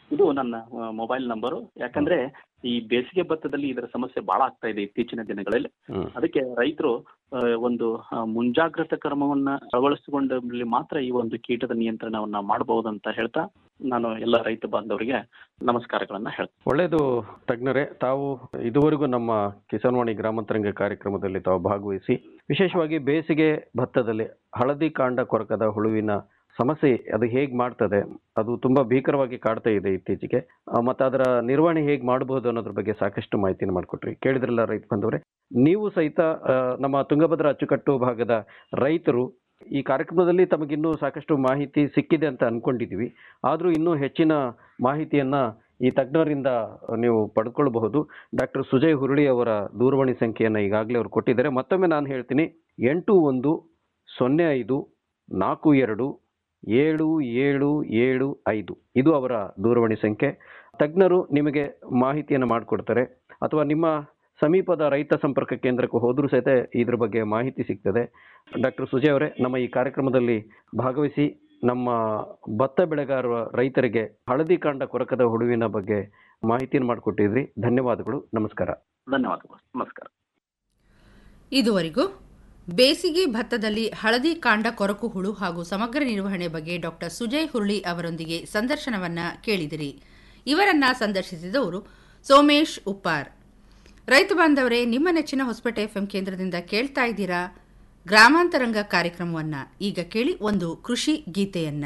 ಇದು ನನ್ನ ಮೊಬೈಲ್ ನಂಬರು ಯಾಕಂದ್ರೆ ಈ ಬೇಸಿಗೆ ಭತ್ತದಲ್ಲಿ ಇದರ ಸಮಸ್ಯೆ ಬಹಳ ಆಗ್ತಾ ಇದೆ ಇತ್ತೀಚಿನ ದಿನಗಳಲ್ಲಿ ಹ್ಮ್ ಅದಕ್ಕೆ ರೈತರು ಆ, ಒಂದು ಆ, ಮುಂಜಾಗ್ರತಾ ಕ್ರಮವನ್ನ ಅಳವಡಿಸಿಕೊಂಡಲ್ಲಿ ಮಾತ್ರ ಈ ಒಂದು ಕೀಟದ ನಿಯಂತ್ರಣವನ್ನ ಮಾಡಬಹುದಂತ ಹೇಳ್ತಾ ನಾನು ಎಲ್ಲ ರೈತ ಬಾಂಧವರಿಗೆ ನಮಸ್ಕಾರಗಳನ್ನ ಹೇಳ್ತೇನೆ ಒಳ್ಳೆಯದು ತಜ್ಞರೇ ತಾವು ಇದುವರೆಗೂ ನಮ್ಮ ಕಿಸಾನ್ವಾಣಿ ಗ್ರಾಮಾಂತರಂಗ ಕಾರ್ಯಕ್ರಮದಲ್ಲಿ ತಾವು ಭಾಗವಹಿಸಿ ವಿಶೇಷವಾಗಿ ಬೇಸಿಗೆ ಭತ್ತದಲ್ಲಿ ಹಳದಿ ಕಾಂಡ ಕೊರಕದ ಹುಳುವಿನ ಸಮಸ್ಯೆ ಅದು ಹೇಗೆ ಮಾಡ್ತದೆ ಅದು ತುಂಬಾ ಭೀಕರವಾಗಿ ಕಾಡ್ತಾ ಇದೆ ಇತ್ತೀಚೆಗೆ ಆ, ಮತ್ತೆ ಅದರ ನಿರ್ವಹಣೆ ಹೇಗೆ ಮಾಡಬಹುದು ಅನ್ನೋದ್ರ ಬಗ್ಗೆ ಸಾಕಷ್ಟು ಮಾಹಿತಿಯನ್ನು ಮಾಡಿಕೊಟ್ರಿ ಕೇಳಿದ್ರಲ್ಲ ರೈತ ಬಂದವರೇ ನೀವು ಸಹಿತ ಆ, ನಮ್ಮ ತುಂಗಭದ್ರಾ ಅಚ್ಚುಕಟ್ಟು ಭಾಗದ ರೈತರು ಈ ಕಾರ್ಯಕ್ರಮದಲ್ಲಿ ತಮಗಿನ್ನೂ ಸಾಕಷ್ಟು ಮಾಹಿತಿ ಸಿಕ್ಕಿದೆ ಅಂತ ಅನ್ಕೊಂಡಿದ್ದೀವಿ ಆದರೂ ಇನ್ನೂ ಹೆಚ್ಚಿನ ಮಾಹಿತಿಯನ್ನ ಈ ತಜ್ಞರಿಂದ ನೀವು ಪಡ್ಕೊಳ್ಬಹುದು ಡಾಕ್ಟರ್ ಸುಜಯ್ ಹುರುಳಿ ಅವರ ದೂರವಾಣಿ ಸಂಖ್ಯೆಯನ್ನು ಈಗಾಗಲೇ ಅವರು ಕೊಟ್ಟಿದ್ದಾರೆ ಮತ್ತೊಮ್ಮೆ ನಾನು ಹೇಳ್ತೀನಿ ಎಂಟು ಒಂದು ಸೊನ್ನೆ ಐದು ನಾಲ್ಕು ಎರಡು ಏಳು ಏಳು ಏಳು ಐದು ಇದು ಅವರ ದೂರವಾಣಿ ಸಂಖ್ಯೆ ತಜ್ಞರು ನಿಮಗೆ ಮಾಹಿತಿಯನ್ನು ಮಾಡಿಕೊಡ್ತಾರೆ ಅಥವಾ ನಿಮ್ಮ ಸಮೀಪದ ರೈತ ಸಂಪರ್ಕ ಕೇಂದ್ರಕ್ಕೆ ಹೋದರೂ ಸಹಿತ ಇದ್ರ ಬಗ್ಗೆ ಮಾಹಿತಿ ಸಿಗ್ತದೆ ಡಾಕ್ಟರ್ ಸುಜಯ್ ಅವರೇ ನಮ್ಮ ಈ ಕಾರ್ಯಕ್ರಮದಲ್ಲಿ ಭಾಗವಹಿಸಿ ನಮ್ಮ ಭತ್ತ ಬೆಳೆಗಾರ ರೈತರಿಗೆ ಹಳದಿ ಕಾಂಡ ಕೊರಕದ ಹುಡುವಿನ ಬಗ್ಗೆ ಮಾಹಿತಿಯನ್ನು ಮಾಡಿಕೊಟ್ಟಿದ್ರಿ ಧನ್ಯವಾದಗಳು ನಮಸ್ಕಾರ ಧನ್ಯವಾದಗಳು ನಮಸ್ಕಾರ ಇದುವರೆಗೂ ಬೇಸಿಗೆ ಭತ್ತದಲ್ಲಿ ಹಳದಿ ಕಾಂಡ ಕೊರಕು ಹುಳು ಹಾಗೂ ಸಮಗ್ರ ನಿರ್ವಹಣೆ ಬಗ್ಗೆ ಡಾಕ್ಟರ್ ಸುಜಯ್ ಹುರುಳಿ ಅವರೊಂದಿಗೆ ಸಂದರ್ಶನವನ್ನ ಕೇಳಿದಿರಿ ಇವರನ್ನ ಸಂದರ್ಶಿಸಿದವರು ಸೋಮೇಶ್ ಉಪ್ಪಾರ್ ರೈತ ಬಾಂಧವರೇ ನಿಮ್ಮ ನೆಚ್ಚಿನ ಹೊಸಪೇಟೆ ಎಫ್ಎಂ ಕೇಂದ್ರದಿಂದ ಕೇಳ್ತಾ ಇದ್ದೀರಾ ಗ್ರಾಮಾಂತರಂಗ ಕಾರ್ಯಕ್ರಮವನ್ನ ಈಗ ಕೇಳಿ ಒಂದು ಕೃಷಿ ಗೀತೆಯನ್ನ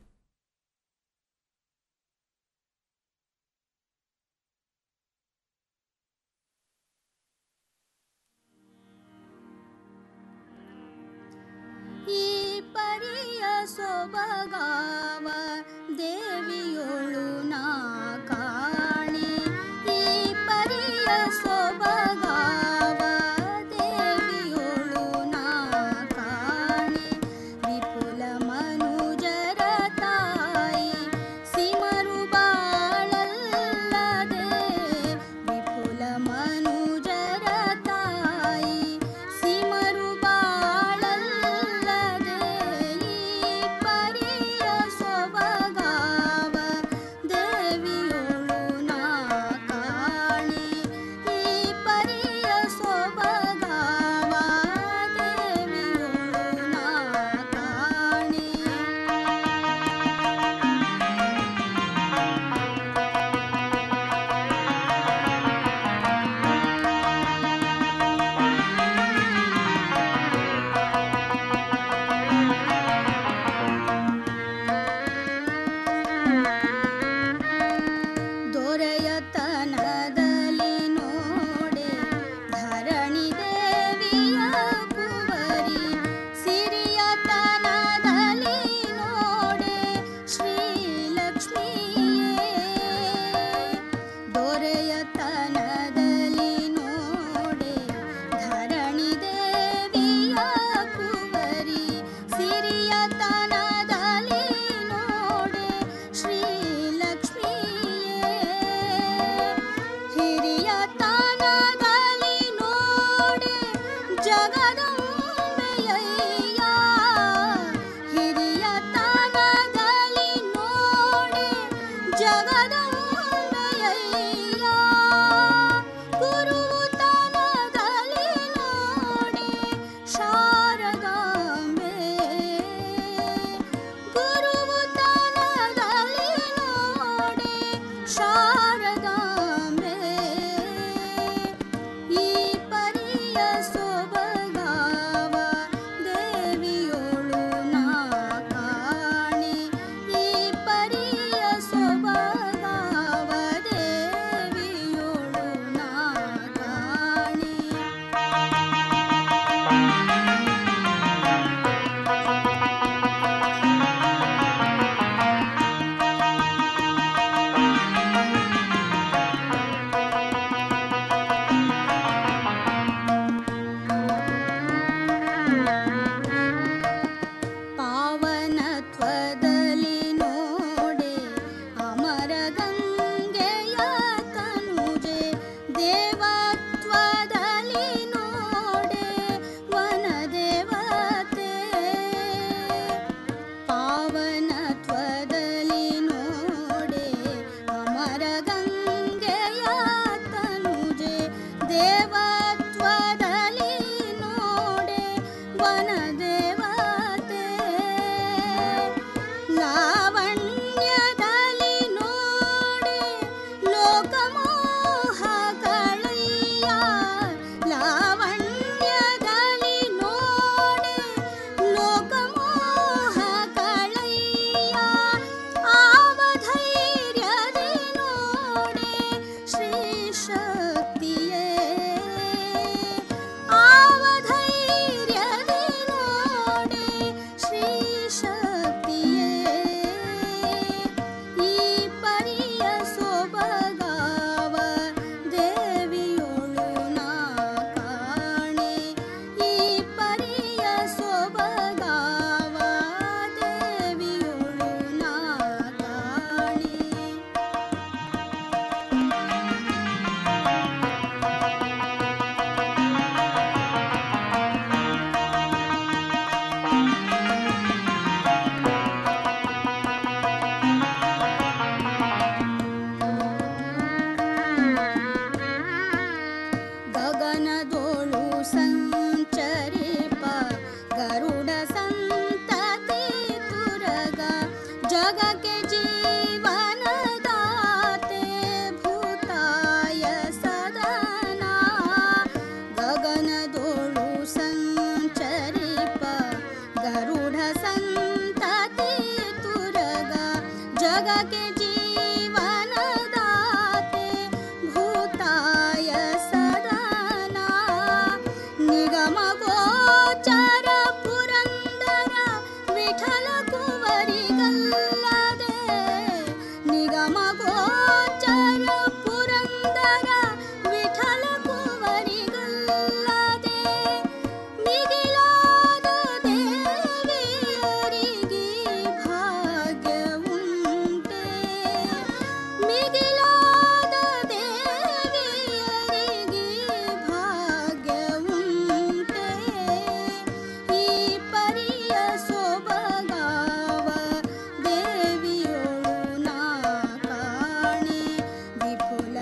ಈ ಪರಿಯ ಸೊಬಗಾವ ದೇವಿಯೊಳು ನಾ ಕಾಣೆ ಈ ಪರಿಯ ಸೊಬಗಾವ ದೇವಿಯೊಳು ನಾ ಕಾಣೆ ವಿಪುಲ ಮನುಜರ ತಾಯಿ ಸಿಮರು ಬಾಳಲ್ಲದೆ ವಿಪುಲ ಮನುಜರ ತಾಯಿ ಸಿಮರು ಬಾಳಲ್ಲದೆ ಈ ಪರಿಯ ಸೊಬಗಾವ ದೇ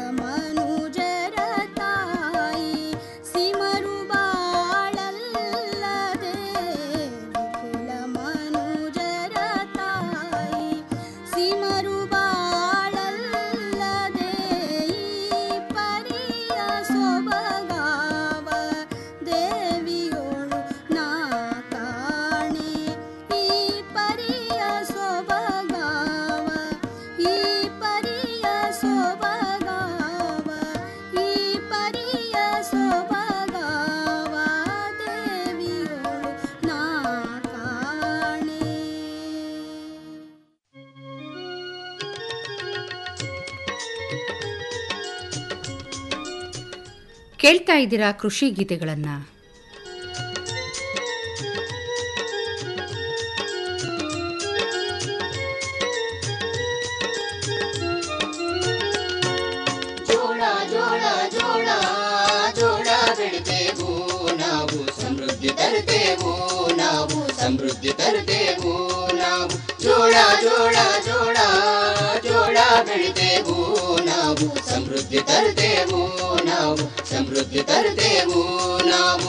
ಮನುಜರ ತಾಯಿ ಸಿಮರು ಬಾಳಲ್ಲದೆ ವಿಪುಲ ಮನುಜರ ತಾಯಿ ಸಿಮರು ಬಾಳಲ್ಲದೆ ಈ ಪರಿಯ ಸೊಬಗಾವ ದೇವಿಯೋಳು ನಾ ಕಾಣೆ ಈ ಪರಿಯ ಸೊಬಗಾವ ಈ ಪರಿಯ ಸೊಬಗಾವ ಈ ಪರಿಯ ಸೊಬಗಾವ ದೇವಿಯೋಳು ನಾ ಕಾಣೆ ಕೇಳ್ತಾ ಇದ್ದೀರಾ ಕೃಷಿ ಗೀತೆಗಳನ್ನ ಜೋಳ ಜೋಳ ಜೋಳ ಜೋಳ ಬೆಳಿತೇವು ನಾವು ಸಮೃದ್ಧಿ ತರುತ್ತೇವು ನಾವು ಸಮೃದ್ಧಿ ತರುತ್ತೇವು ನಾವು ಜೋಳ ಜೋಳ ಜೋಳ ಜೋಳ ಬೆಳಿತೇವು ನಾವು ಸಮೃದ್ಧಿ ತರುತ್ತೇವು ನಾವು ಸಮೃದ್ಧಿ ತರುತ್ತೇವು ನಾವು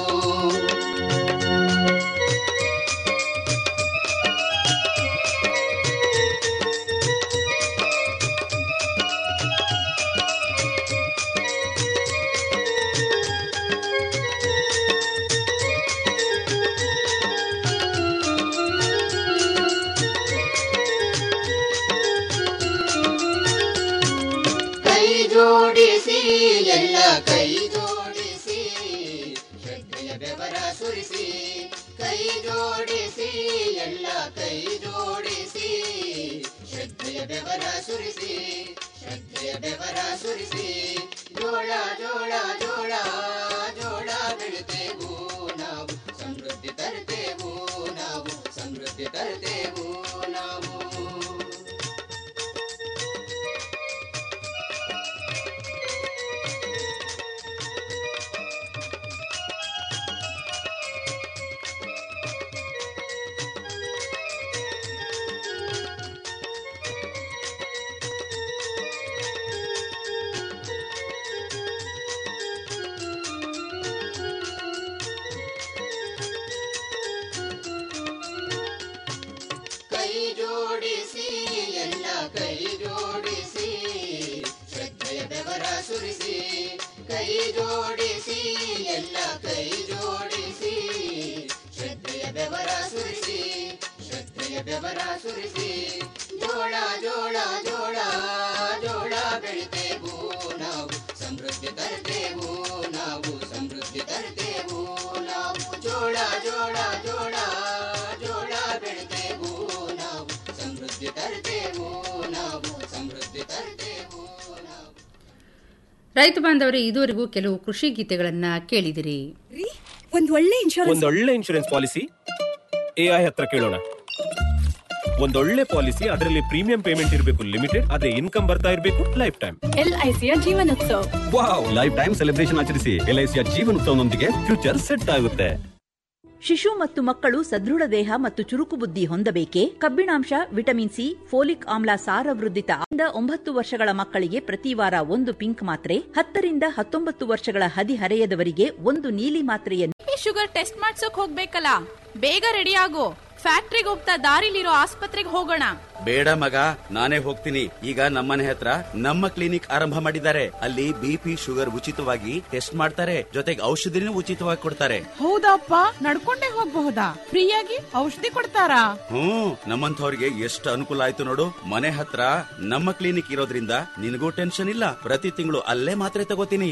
ಕೈ ಜೋಡಿಸಿ ಎಲ್ಲ ಕೈ ಜೋಡಿಸಿ ಶ್ರದ್ಧೆಯ ಬೆವರ ಸುರಿಸಿ ಕೈ ಜೋಡಿಸಿ ಎಲ್ಲ ಕೈ ಜೋಡಿಸಿ ಶ್ರದ್ಧೆಯ ಬೆವರ ಸುರಿಸಿ ಶ್ರದ್ಧೆಯ ಬೆವರ ಸುರಿಸಿ ಜೋಳ ಜೋಳ ಜೋಳ ಜೋಳ ಬೆಳಿತೇವು ನಾವು ಸಮೃದ್ಧಿ ತರುತ್ತೇವು ನಾವು ಸಮೃದ್ಧಿ ತರುತ್ತೇವು ನಾವು ಕೈ ಜೋಡಿಸಿ ಎಲ್ಲ ಕೈ ಜೋಡಿಸಿ ಶ್ರದ್ಧೆಯ ಬೆವರ ಸುರಿಸಿ ಕೈ ಜೋಡಿಸಿ ಎಲ್ಲ ಕೈ ಜೋಡಿಸಿ ಶ್ರದ್ಧೆಯ ಬೆವರ ಸುರಿಸಿ ಶ್ರದ್ಧೆಯ ಬೆವರ ಸುರಿಸಿ ಜೋಳ ಜೋಳ ಜೋಳ ಜೋಳ ಬೆಳಿತೇವು ನಾವು ಸಮೃದ್ಧಿ ತರುತ್ತೇವು ನಾವು ಸಮೃದ್ಧಿ ತರುತ್ತೇವು ನಾವು ಜೋಳ ಜೋಳ ಜೋಳ ಜೋಳ ಬೆಳಿತೇವು ನಾವು ಸಮೃದ್ಧಿ ತರುತ್ತೇವು ನಾವು ಸಮೃದ್ಧಿ ತರುತ್ತೇವು ನಾವು ರೈತ ಬಾಂಧವರೇ ಇದುವರೆಗೂ ಕೆಲವು ಕೃಷಿ ಗೀತೆಗಳನ್ನ ಕೇಳಿದಿರಿ ಒಂದ್ ಒಳ್ಳೆ ಇನ್ಶೂರೆನ್ಸ್ ಒಂದೊಳ್ಳೆ ಇನ್ಶೂರೆನ್ಸ್ ಪಾಲಿಸಿ ಎಐ ಹತ್ರ ಕೇಳೋಣ ಒಂದೊಳ್ಳೆ ಪಾಲಿಸಿ ಅದರಲ್ಲಿ ಪ್ರೀಮಿಯಂ ಪೇಮೆಂಟ್ ಇರಬೇಕು ಲಿಮಿಟೆಡ್ ಅದೇ ಇನ್ಕಮ್ ಬರ್ತಾ ಇರಬೇಕು ಲೈಫ್ ಟೈಮ್ ಎಲ್ಐಸಿಯ Jeevanotsava wow life time celebration ಆಚರಿಸಿ ಎಲ್ಐಸಿಯ ಜೀವನೋತ್ಸವನೊಂದಿಗೆ ಫ್ಯೂಚರ್ ಸೆಟ್ ಆಗುತ್ತೆ ಶಿಶು ಮತ್ತು ಮಕ್ಕಳು ಸದೃಢ ದೇಹ ಮತ್ತು ಚುರುಕು ಬುದ್ಧಿ ಹೊಂದಬೇಕೆ ಕಬ್ಬಿಣಾಂಶ ವಿಟಮಿನ್ ಸಿ ಫೋಲಿಕ್ ಆಮ್ಲ ಸಾರವೃದ್ಧಿತ ಇಂದ ಒಂಬತ್ತು ವರ್ಷಗಳ ಮಕ್ಕಳಿಗೆ ಪ್ರತಿ ವಾರ ಒಂದು ಪಿಂಕ್ ಮಾತ್ರೆ ಹತ್ತರಿಂದ ಹತ್ತೊಂಬತ್ತು ವರ್ಷಗಳ ಹದಿಹರೆಯದವರಿಗೆ ಒಂದು ನೀಲಿ ಮಾತ್ರೆಯನ್ನು ಶುಗರ್ ಟೆಸ್ಟ್ ಮಾಡ್ಸೋಕ್ ಹೋಗ್ಬೇಕಲ್ಲ ಬೇಗ ರೆಡಿ ಆಗು ಫ್ಯಾಕ್ಟ್ರಿಗೆ ಹೋಗ್ತಾ ದಾರಿಲಿರೋ ಆಸ್ಪತ್ರೆಗೆ ಹೋಗೋಣ ಬೇಡ ಮಗ ನಾನೇ ಹೋಗ್ತೀನಿ ಈಗ ನಮ್ಮನೆ ಹತ್ರ ನಮ್ಮ ಕ್ಲಿನಿಕ್ ಆರಂಭ ಮಾಡಿದ್ದಾರೆ ಅಲ್ಲಿ ಬಿಪಿ ಶುಗರ್ ಉಚಿತವಾಗಿ ಟೆಸ್ಟ್ ಮಾಡ್ತಾರೆ ಜೊತೆಗೆ ಔಷಧಿನೂ ಉಚಿತವಾಗಿ ಕೊಡ್ತಾರೆ ಹೌದಪ್ಪ ನಡ್ಕೊಂಡೇ ಹೋಗ್ಬಹುದಾ ಫ್ರೀಯಾಗಿ ಔಷಧಿ ಕೊಡ್ತಾರಾ ಹ್ಮ್ ನಮ್ಮಂಥವ್ರಿಗೆ ಎಷ್ಟು ಅನುಕೂಲ ಆಯ್ತು ನೋಡು ಮನೆ ಹತ್ರ ನಮ್ಮ ಕ್ಲಿನಿಕ್ ಇರೋದ್ರಿಂದ ನಿನಗೂ ಟೆನ್ಷನ್ ಇಲ್ಲ ಪ್ರತಿ ತಿಂಗಳು ಅಲ್ಲೇ ಮಾತ್ರೆ ತಗೋತೀನಿ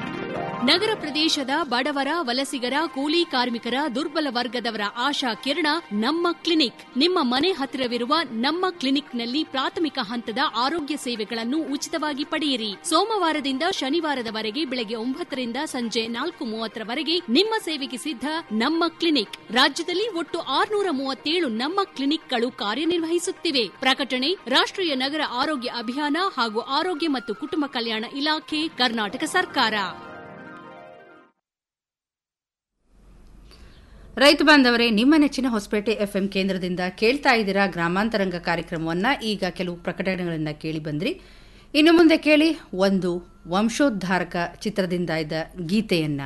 ನಗರ ಪ್ರದೇಶದ ಬಡವರ ವಲಸಿಗರ ಕೂಲಿ ಕಾರ್ಮಿಕರ ದುರ್ಬಲ ವರ್ಗದವರ ಆಶಾ ಕಿರಣ ನಮ್ಮ ಕ್ಲಿನಿಕ್ ನಿಮ್ಮ ಮನೆ ಹತ್ತಿರವಿರುವ ನಮ್ಮ ಕ್ಲಿನಿಕ್ನಲ್ಲಿ ಪ್ರಾಥಮಿಕ ಹಂತದ ಆರೋಗ್ಯ ಸೇವೆಗಳನ್ನು ಉಚಿತವಾಗಿ ಪಡೆಯಿರಿ ಸೋಮವಾರದಿಂದ ಶನಿವಾರದವರೆಗೆ ಬೆಳಗ್ಗೆ ಒಂಬತ್ತರಿಂದ ಸಂಜೆ ನಾಲ್ಕು ಮೂವತ್ತರವರೆಗೆ ನಿಮ್ಮ ಸೇವೆಗೆ ಸಿದ್ಧ ನಮ್ಮ ಕ್ಲಿನಿಕ್ ರಾಜ್ಯದಲ್ಲಿ ಒಟ್ಟು ಆರುನೂರ ಮೂವತ್ತೇಳು ನಮ್ಮ ಕ್ಲಿನಿಕ್ಗಳು ಕಾರ್ಯನಿರ್ವಹಿಸುತ್ತಿವೆ ಪ್ರಕಟಣೆ ರಾಷ್ಟ್ರೀಯ ನಗರ ಆರೋಗ್ಯ ಅಭಿಯಾನ ಹಾಗೂ ಆರೋಗ್ಯ ಮತ್ತು ಕುಟುಂಬ ಕಲ್ಯಾಣ ಇಲಾಖೆ ಕರ್ನಾಟಕ ಸರ್ಕಾರ ರೈತ ಬಾಂಧವರೇ ನಿಮ್ಮ ನೆಚ್ಚಿನ ಹೊಸಪೇಟೆ ಎಫ್ಎಂ ಕೇಂದ್ರದಿಂದ ಕೇಳ್ತಾ ಇದ್ದೀರಾ ಗ್ರಾಮಾಂತರಂಗ ಕಾರ್ಯಕ್ರಮವನ್ನ ಈಗ ಕೆಲವು ಪ್ರಕಟಣೆಗಳನ್ನ ಕೇಳಿ ಬಂದ್ರಿ ಇನ್ನು ಮುಂದೆ ಕೇಳಿ ಒಂದು ವಂಶೋದ್ಧಾರಕ ಚಿತ್ರದಿಂದ ಇದ್ದ ಗೀತೆಯನ್ನ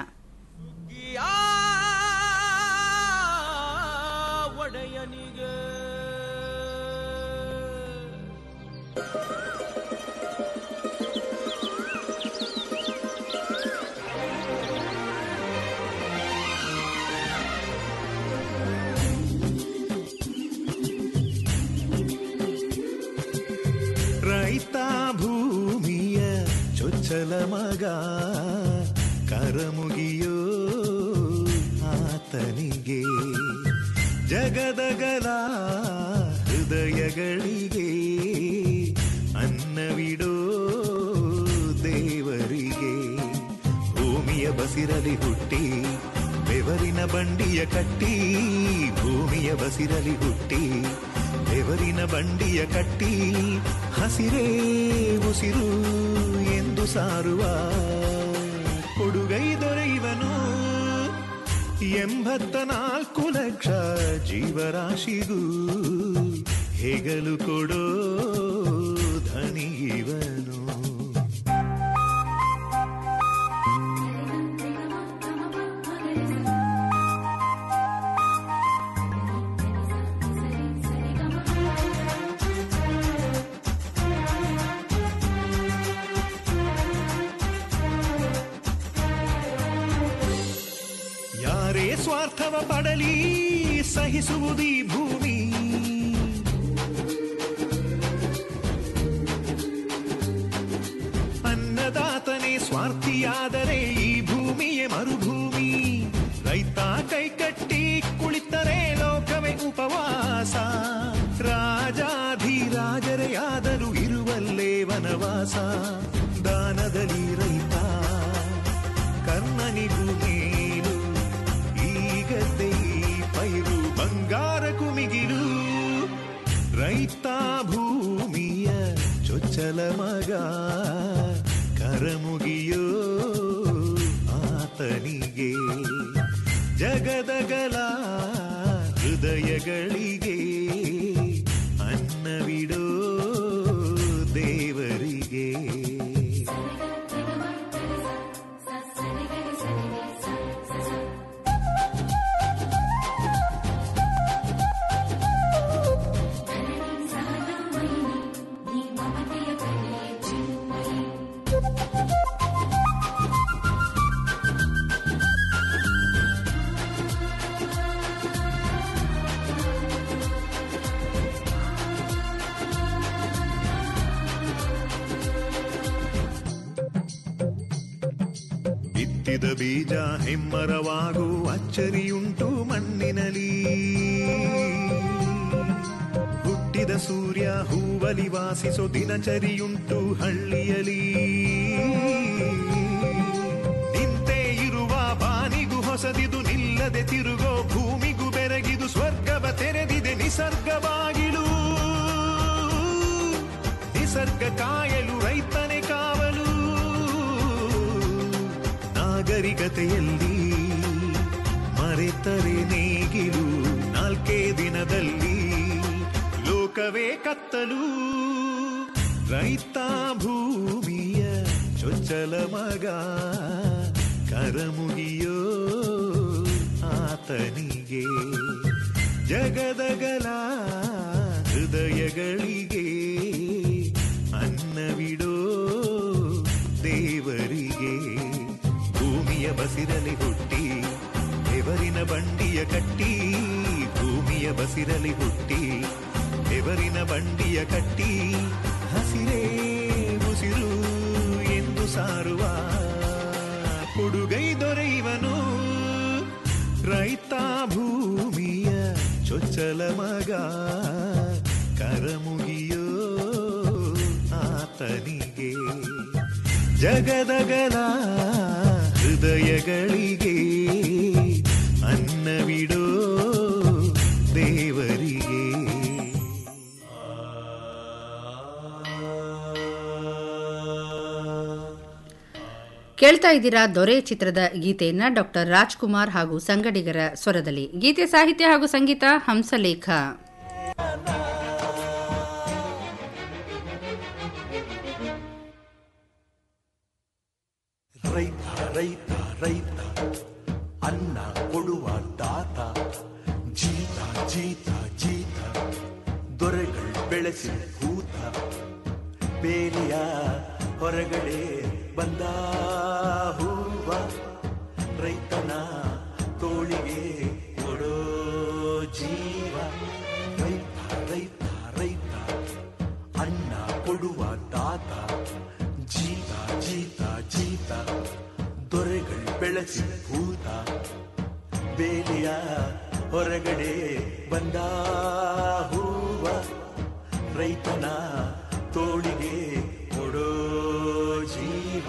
ಒಡೆಯನಿಗೆ ರೈತ ಭೂಮಿಯ ಚೊಚ್ಚಲ ಮಗ ಕರಮುಗಿಯೋ ಆತನಿಗೆ ಜಗದಗಲ ಹೃದಯಗಳಿಗೆ ಅನ್ನವಿಡೋ ದೇವರಿಗೆ ಭೂಮಿಯ ಬಸಿರಲಿ ಹುಟ್ಟಿ ಬೆವರಿನ ಬಂಡಿಯ ಕಟ್ಟಿ ಭೂಮಿಯ ಬಸಿರಲಿ ಹುಟ್ಟಿ ಬೆವರಿನ ಬಂಡಿಯ ಕಟ್ಟಿ ಹಸಿರೇ ಉಸಿರು ಎಂದು ಸಾರುವ ಕೊಡುಗೈ ದೊರೆಯುವನು ಎಂಬತ್ತ ನಾಲ್ಕು ಲಕ್ಷ ಜೀವರಾಶಿಗೂ ಹೆಗಲು ಕೊಡೋ ಧನಿಗಿವನು ಯಾರೇ ಸ್ವಾರ್ಥವ ಪಡಲಿ ಸಹಿಸುವುದೀ ಭೂಮಿ ಅನ್ನದಾತನೇ ಸ್ವಾರ್ಥಿಯಾದರೆ ಈ ಭೂಮಿಯೇ ಮರುಭೂಮಿ ರೈತ ಕೈಕಟ್ಟಿ ಕುಳಿತರೆ ಲೋಕವೇ ಉಪವಾಸ ರಾಜಾಧಿರಾಜರೇ ಆದರೂ ಇರುವಲ್ಲೇ ವನವಾಸ ದಾನದಲ್ಲಿ ರೈತ ಕರ್ಣನಿಗೂ ಮೇಲು ಈಗದ್ದೇ ಪೈರು ಬಂಗಾರ ಕುಮಿಗಿಲು ರೈತ ಭೂಮಿಯ ಚೊಚ್ಚಲ ಮಗ ಕರಮುಗಿಯೋ ಆತನಿಗೆ ಜಗದಗಲ ಹೃದಯಗಳಿಗೆ ಅನ್ನವಿಡೋ ದೇವರಿಗೆ ಬಿತ್ತಿದ ಬೀಜ ಹೆಮ್ಮರವಾಗು ಅಚ್ಚರಿಯುಂಟು ಮಣ್ಣಿನಲಿ ಹುಟ್ಟಿದ ಸೂರ್ಯ ಹೂವಲಿ ವಾಸಿಸೋ ದಿನಚರಿಯುಂಟು ಹಳ್ಳಿಯಲಿ ನಿಂತೇ ಇರುವ ಬಾನಿಗೂ ಹೊಸದಿದು ನಿಲ್ಲದೆ ತಿರುಗೋ ಭೂಮಿಗೂ ಬೆರಗಿದು ಸ್ವರ್ಗವ ತೆರೆದಿದೆ ನಿಸರ್ಗವಾಗಿಳು ನಿಸರ್ಗ ಕಾಯಲು ರೈತನೇ ಕಾವಲು ನಾಗರಿಕತೆಯಲ್ಲಿ ಮರೆತರೆ ನೇಗಿಲು ನಾಲ್ಕೇ ದಿನದಲ್ಲಿ ಲೋಕವೇ ಕತ್ತಲು ರೈತ ಭೂಮಿಯ ಚೊಚ್ಚಲ ಮಗ ಕರಮುಗಿಯೋ ಆತನಿಗೆ ಜಗದಗಲ ಹೃದಯಗಳಿಗೆ ಅನ್ನವಿಡೋ ದೇವರಿಗೆ ಭೂಮಿಯ ಬಸಿರಲಿ ಹುಟ್ಟಿ ಬೆವರಿನ ಬಂಡಿಯ ಕಟ್ಟಿ ಭೂಮಿಯ ಬಸಿರಲಿ ಹುಟ್ಟಿ ಬೆವರಿನ ಬಂಡಿಯ ಕಟ್ಟಿ ಹಸಿರೇ ಉಸಿರು ಎಂದು ಸಾರುವ ಕೊಡುಗೈ ದೊರೆಯುವನು ರೈತ ಭೂಮಿಯ ಚೊಚ್ಚಲ ಮಗ ಕರಮುಗಿಯೋ ಆತನಿಗೆ ಜಗದಗಲ ಹೃದಯಗಳಿಗೆ ಅನ್ನವಿಡೋ ದೇವರಿಗೆ ಕೇಳ್ತಾ ಇದ್ದೀರಾ ದೊರೆ ಚಿತ್ರದ ಗೀತೆಯನ್ನ ಡಾಕ್ಟರ್ ರಾಜ್ಕುಮಾರ್ ಹಾಗೂ ಸಂಗಡಿಗರ ಸ್ವರದಲ್ಲಿ ಗೀತೆ ಸಾಹಿತ್ಯ ಹಾಗೂ ಸಂಗೀತ ಹಂಸಲೇಖ ರೈತ ರೈತ ರೈತ ಅನ್ನ ಕೊಡುವ ದಾತ ಜೀತ ಜೀತ ಜೀತ ದೊರೆಗಳು ಬೆಳೆಸಿ ಭೂತ ಬೇಲಿಯ ಹೊರಗಡೆ ಬಂದ ಹೂವ ರೈತನ ತೋಳಿಗೆ ಕೊಡೋ ಜೀವ ರೈತ ರೈತ ರೈತ ಅನ್ನ ಕೊಡುವ ದಾತ ಜೀತ ಜೀತ ಜೀತ ದೊರೆಗಳು ಬೆಳೆಸಿ ಭೂತ ಬೇಲಿಯ ಹೊರಗಡೆ ಬಂದ ಹೂವ ರೈತನ ತೋಳಿಗೆ ಕೊಡೋ ಜೀವ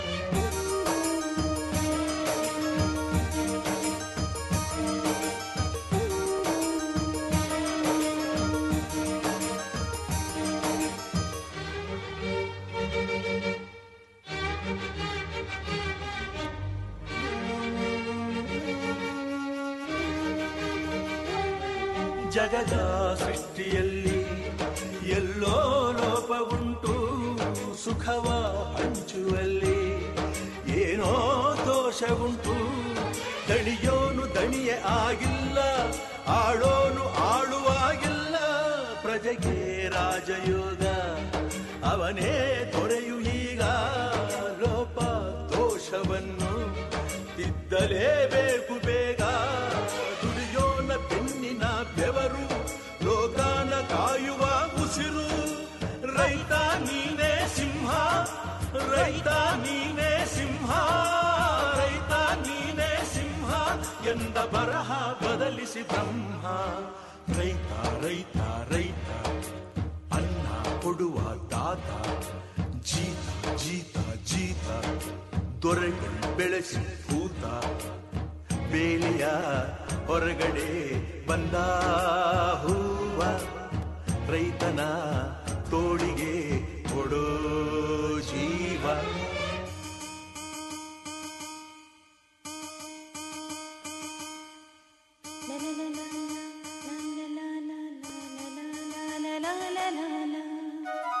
ಜಗದ ಸೃಷ್ಟಿಯಲ್ಲಿ ಎಲ್ಲೋ ಲೋಪವುಂಟು ಸುಖವ ಹಂಚುವಲ್ಲಿ ಏನೋ ದೋಷವುಂಟು ದಣಿಯೋನು ದಣಿಯೇ ಆಗಿಲ್ಲ ಆಳೋನು ಆಳುವಾಗಿಲ್ಲ ಪ್ರಜೆಗೆ ರಾಜಯೋಗ ಅವನೇ ದೊರೆಯು ಈಗ ಲೋಪ ದೋಷವನ್ನು ತಿದ್ದಲೇಬೇಕು ಬೇಗ ದುಡಿಯೋನ ಬೆನ್ನಿನ ಬೆವರು ಲೋಕಾನ ಕಾಯುವ ಉಸಿರು ರೈತ ನೀನೇ ಸಿಂಹ ರೈತ ನೀನೇ ಸಿಂಹ ರೈತ ನೀನೇ ಸಿಂಹ ಎಂದ ಬರಹ ಬದಲಿಸಿ ಬ್ರಹ್ಮ ರೈತ ರೈತ ರೈತ ಅನ್ನ ಕೊಡುವ ದಾತ ಜೀತ ಜೀತ ಜೀತ ದೊರೆಗಳು ಬೆಳೆಸಿ ಭೂತ ಬೇಲಿಯ ಹೊರಗಡೆ ಬಂದ ಹೂವ ರೈತನ ತೋಳಿಗೆ ಕೊಡೋ ಜೀವ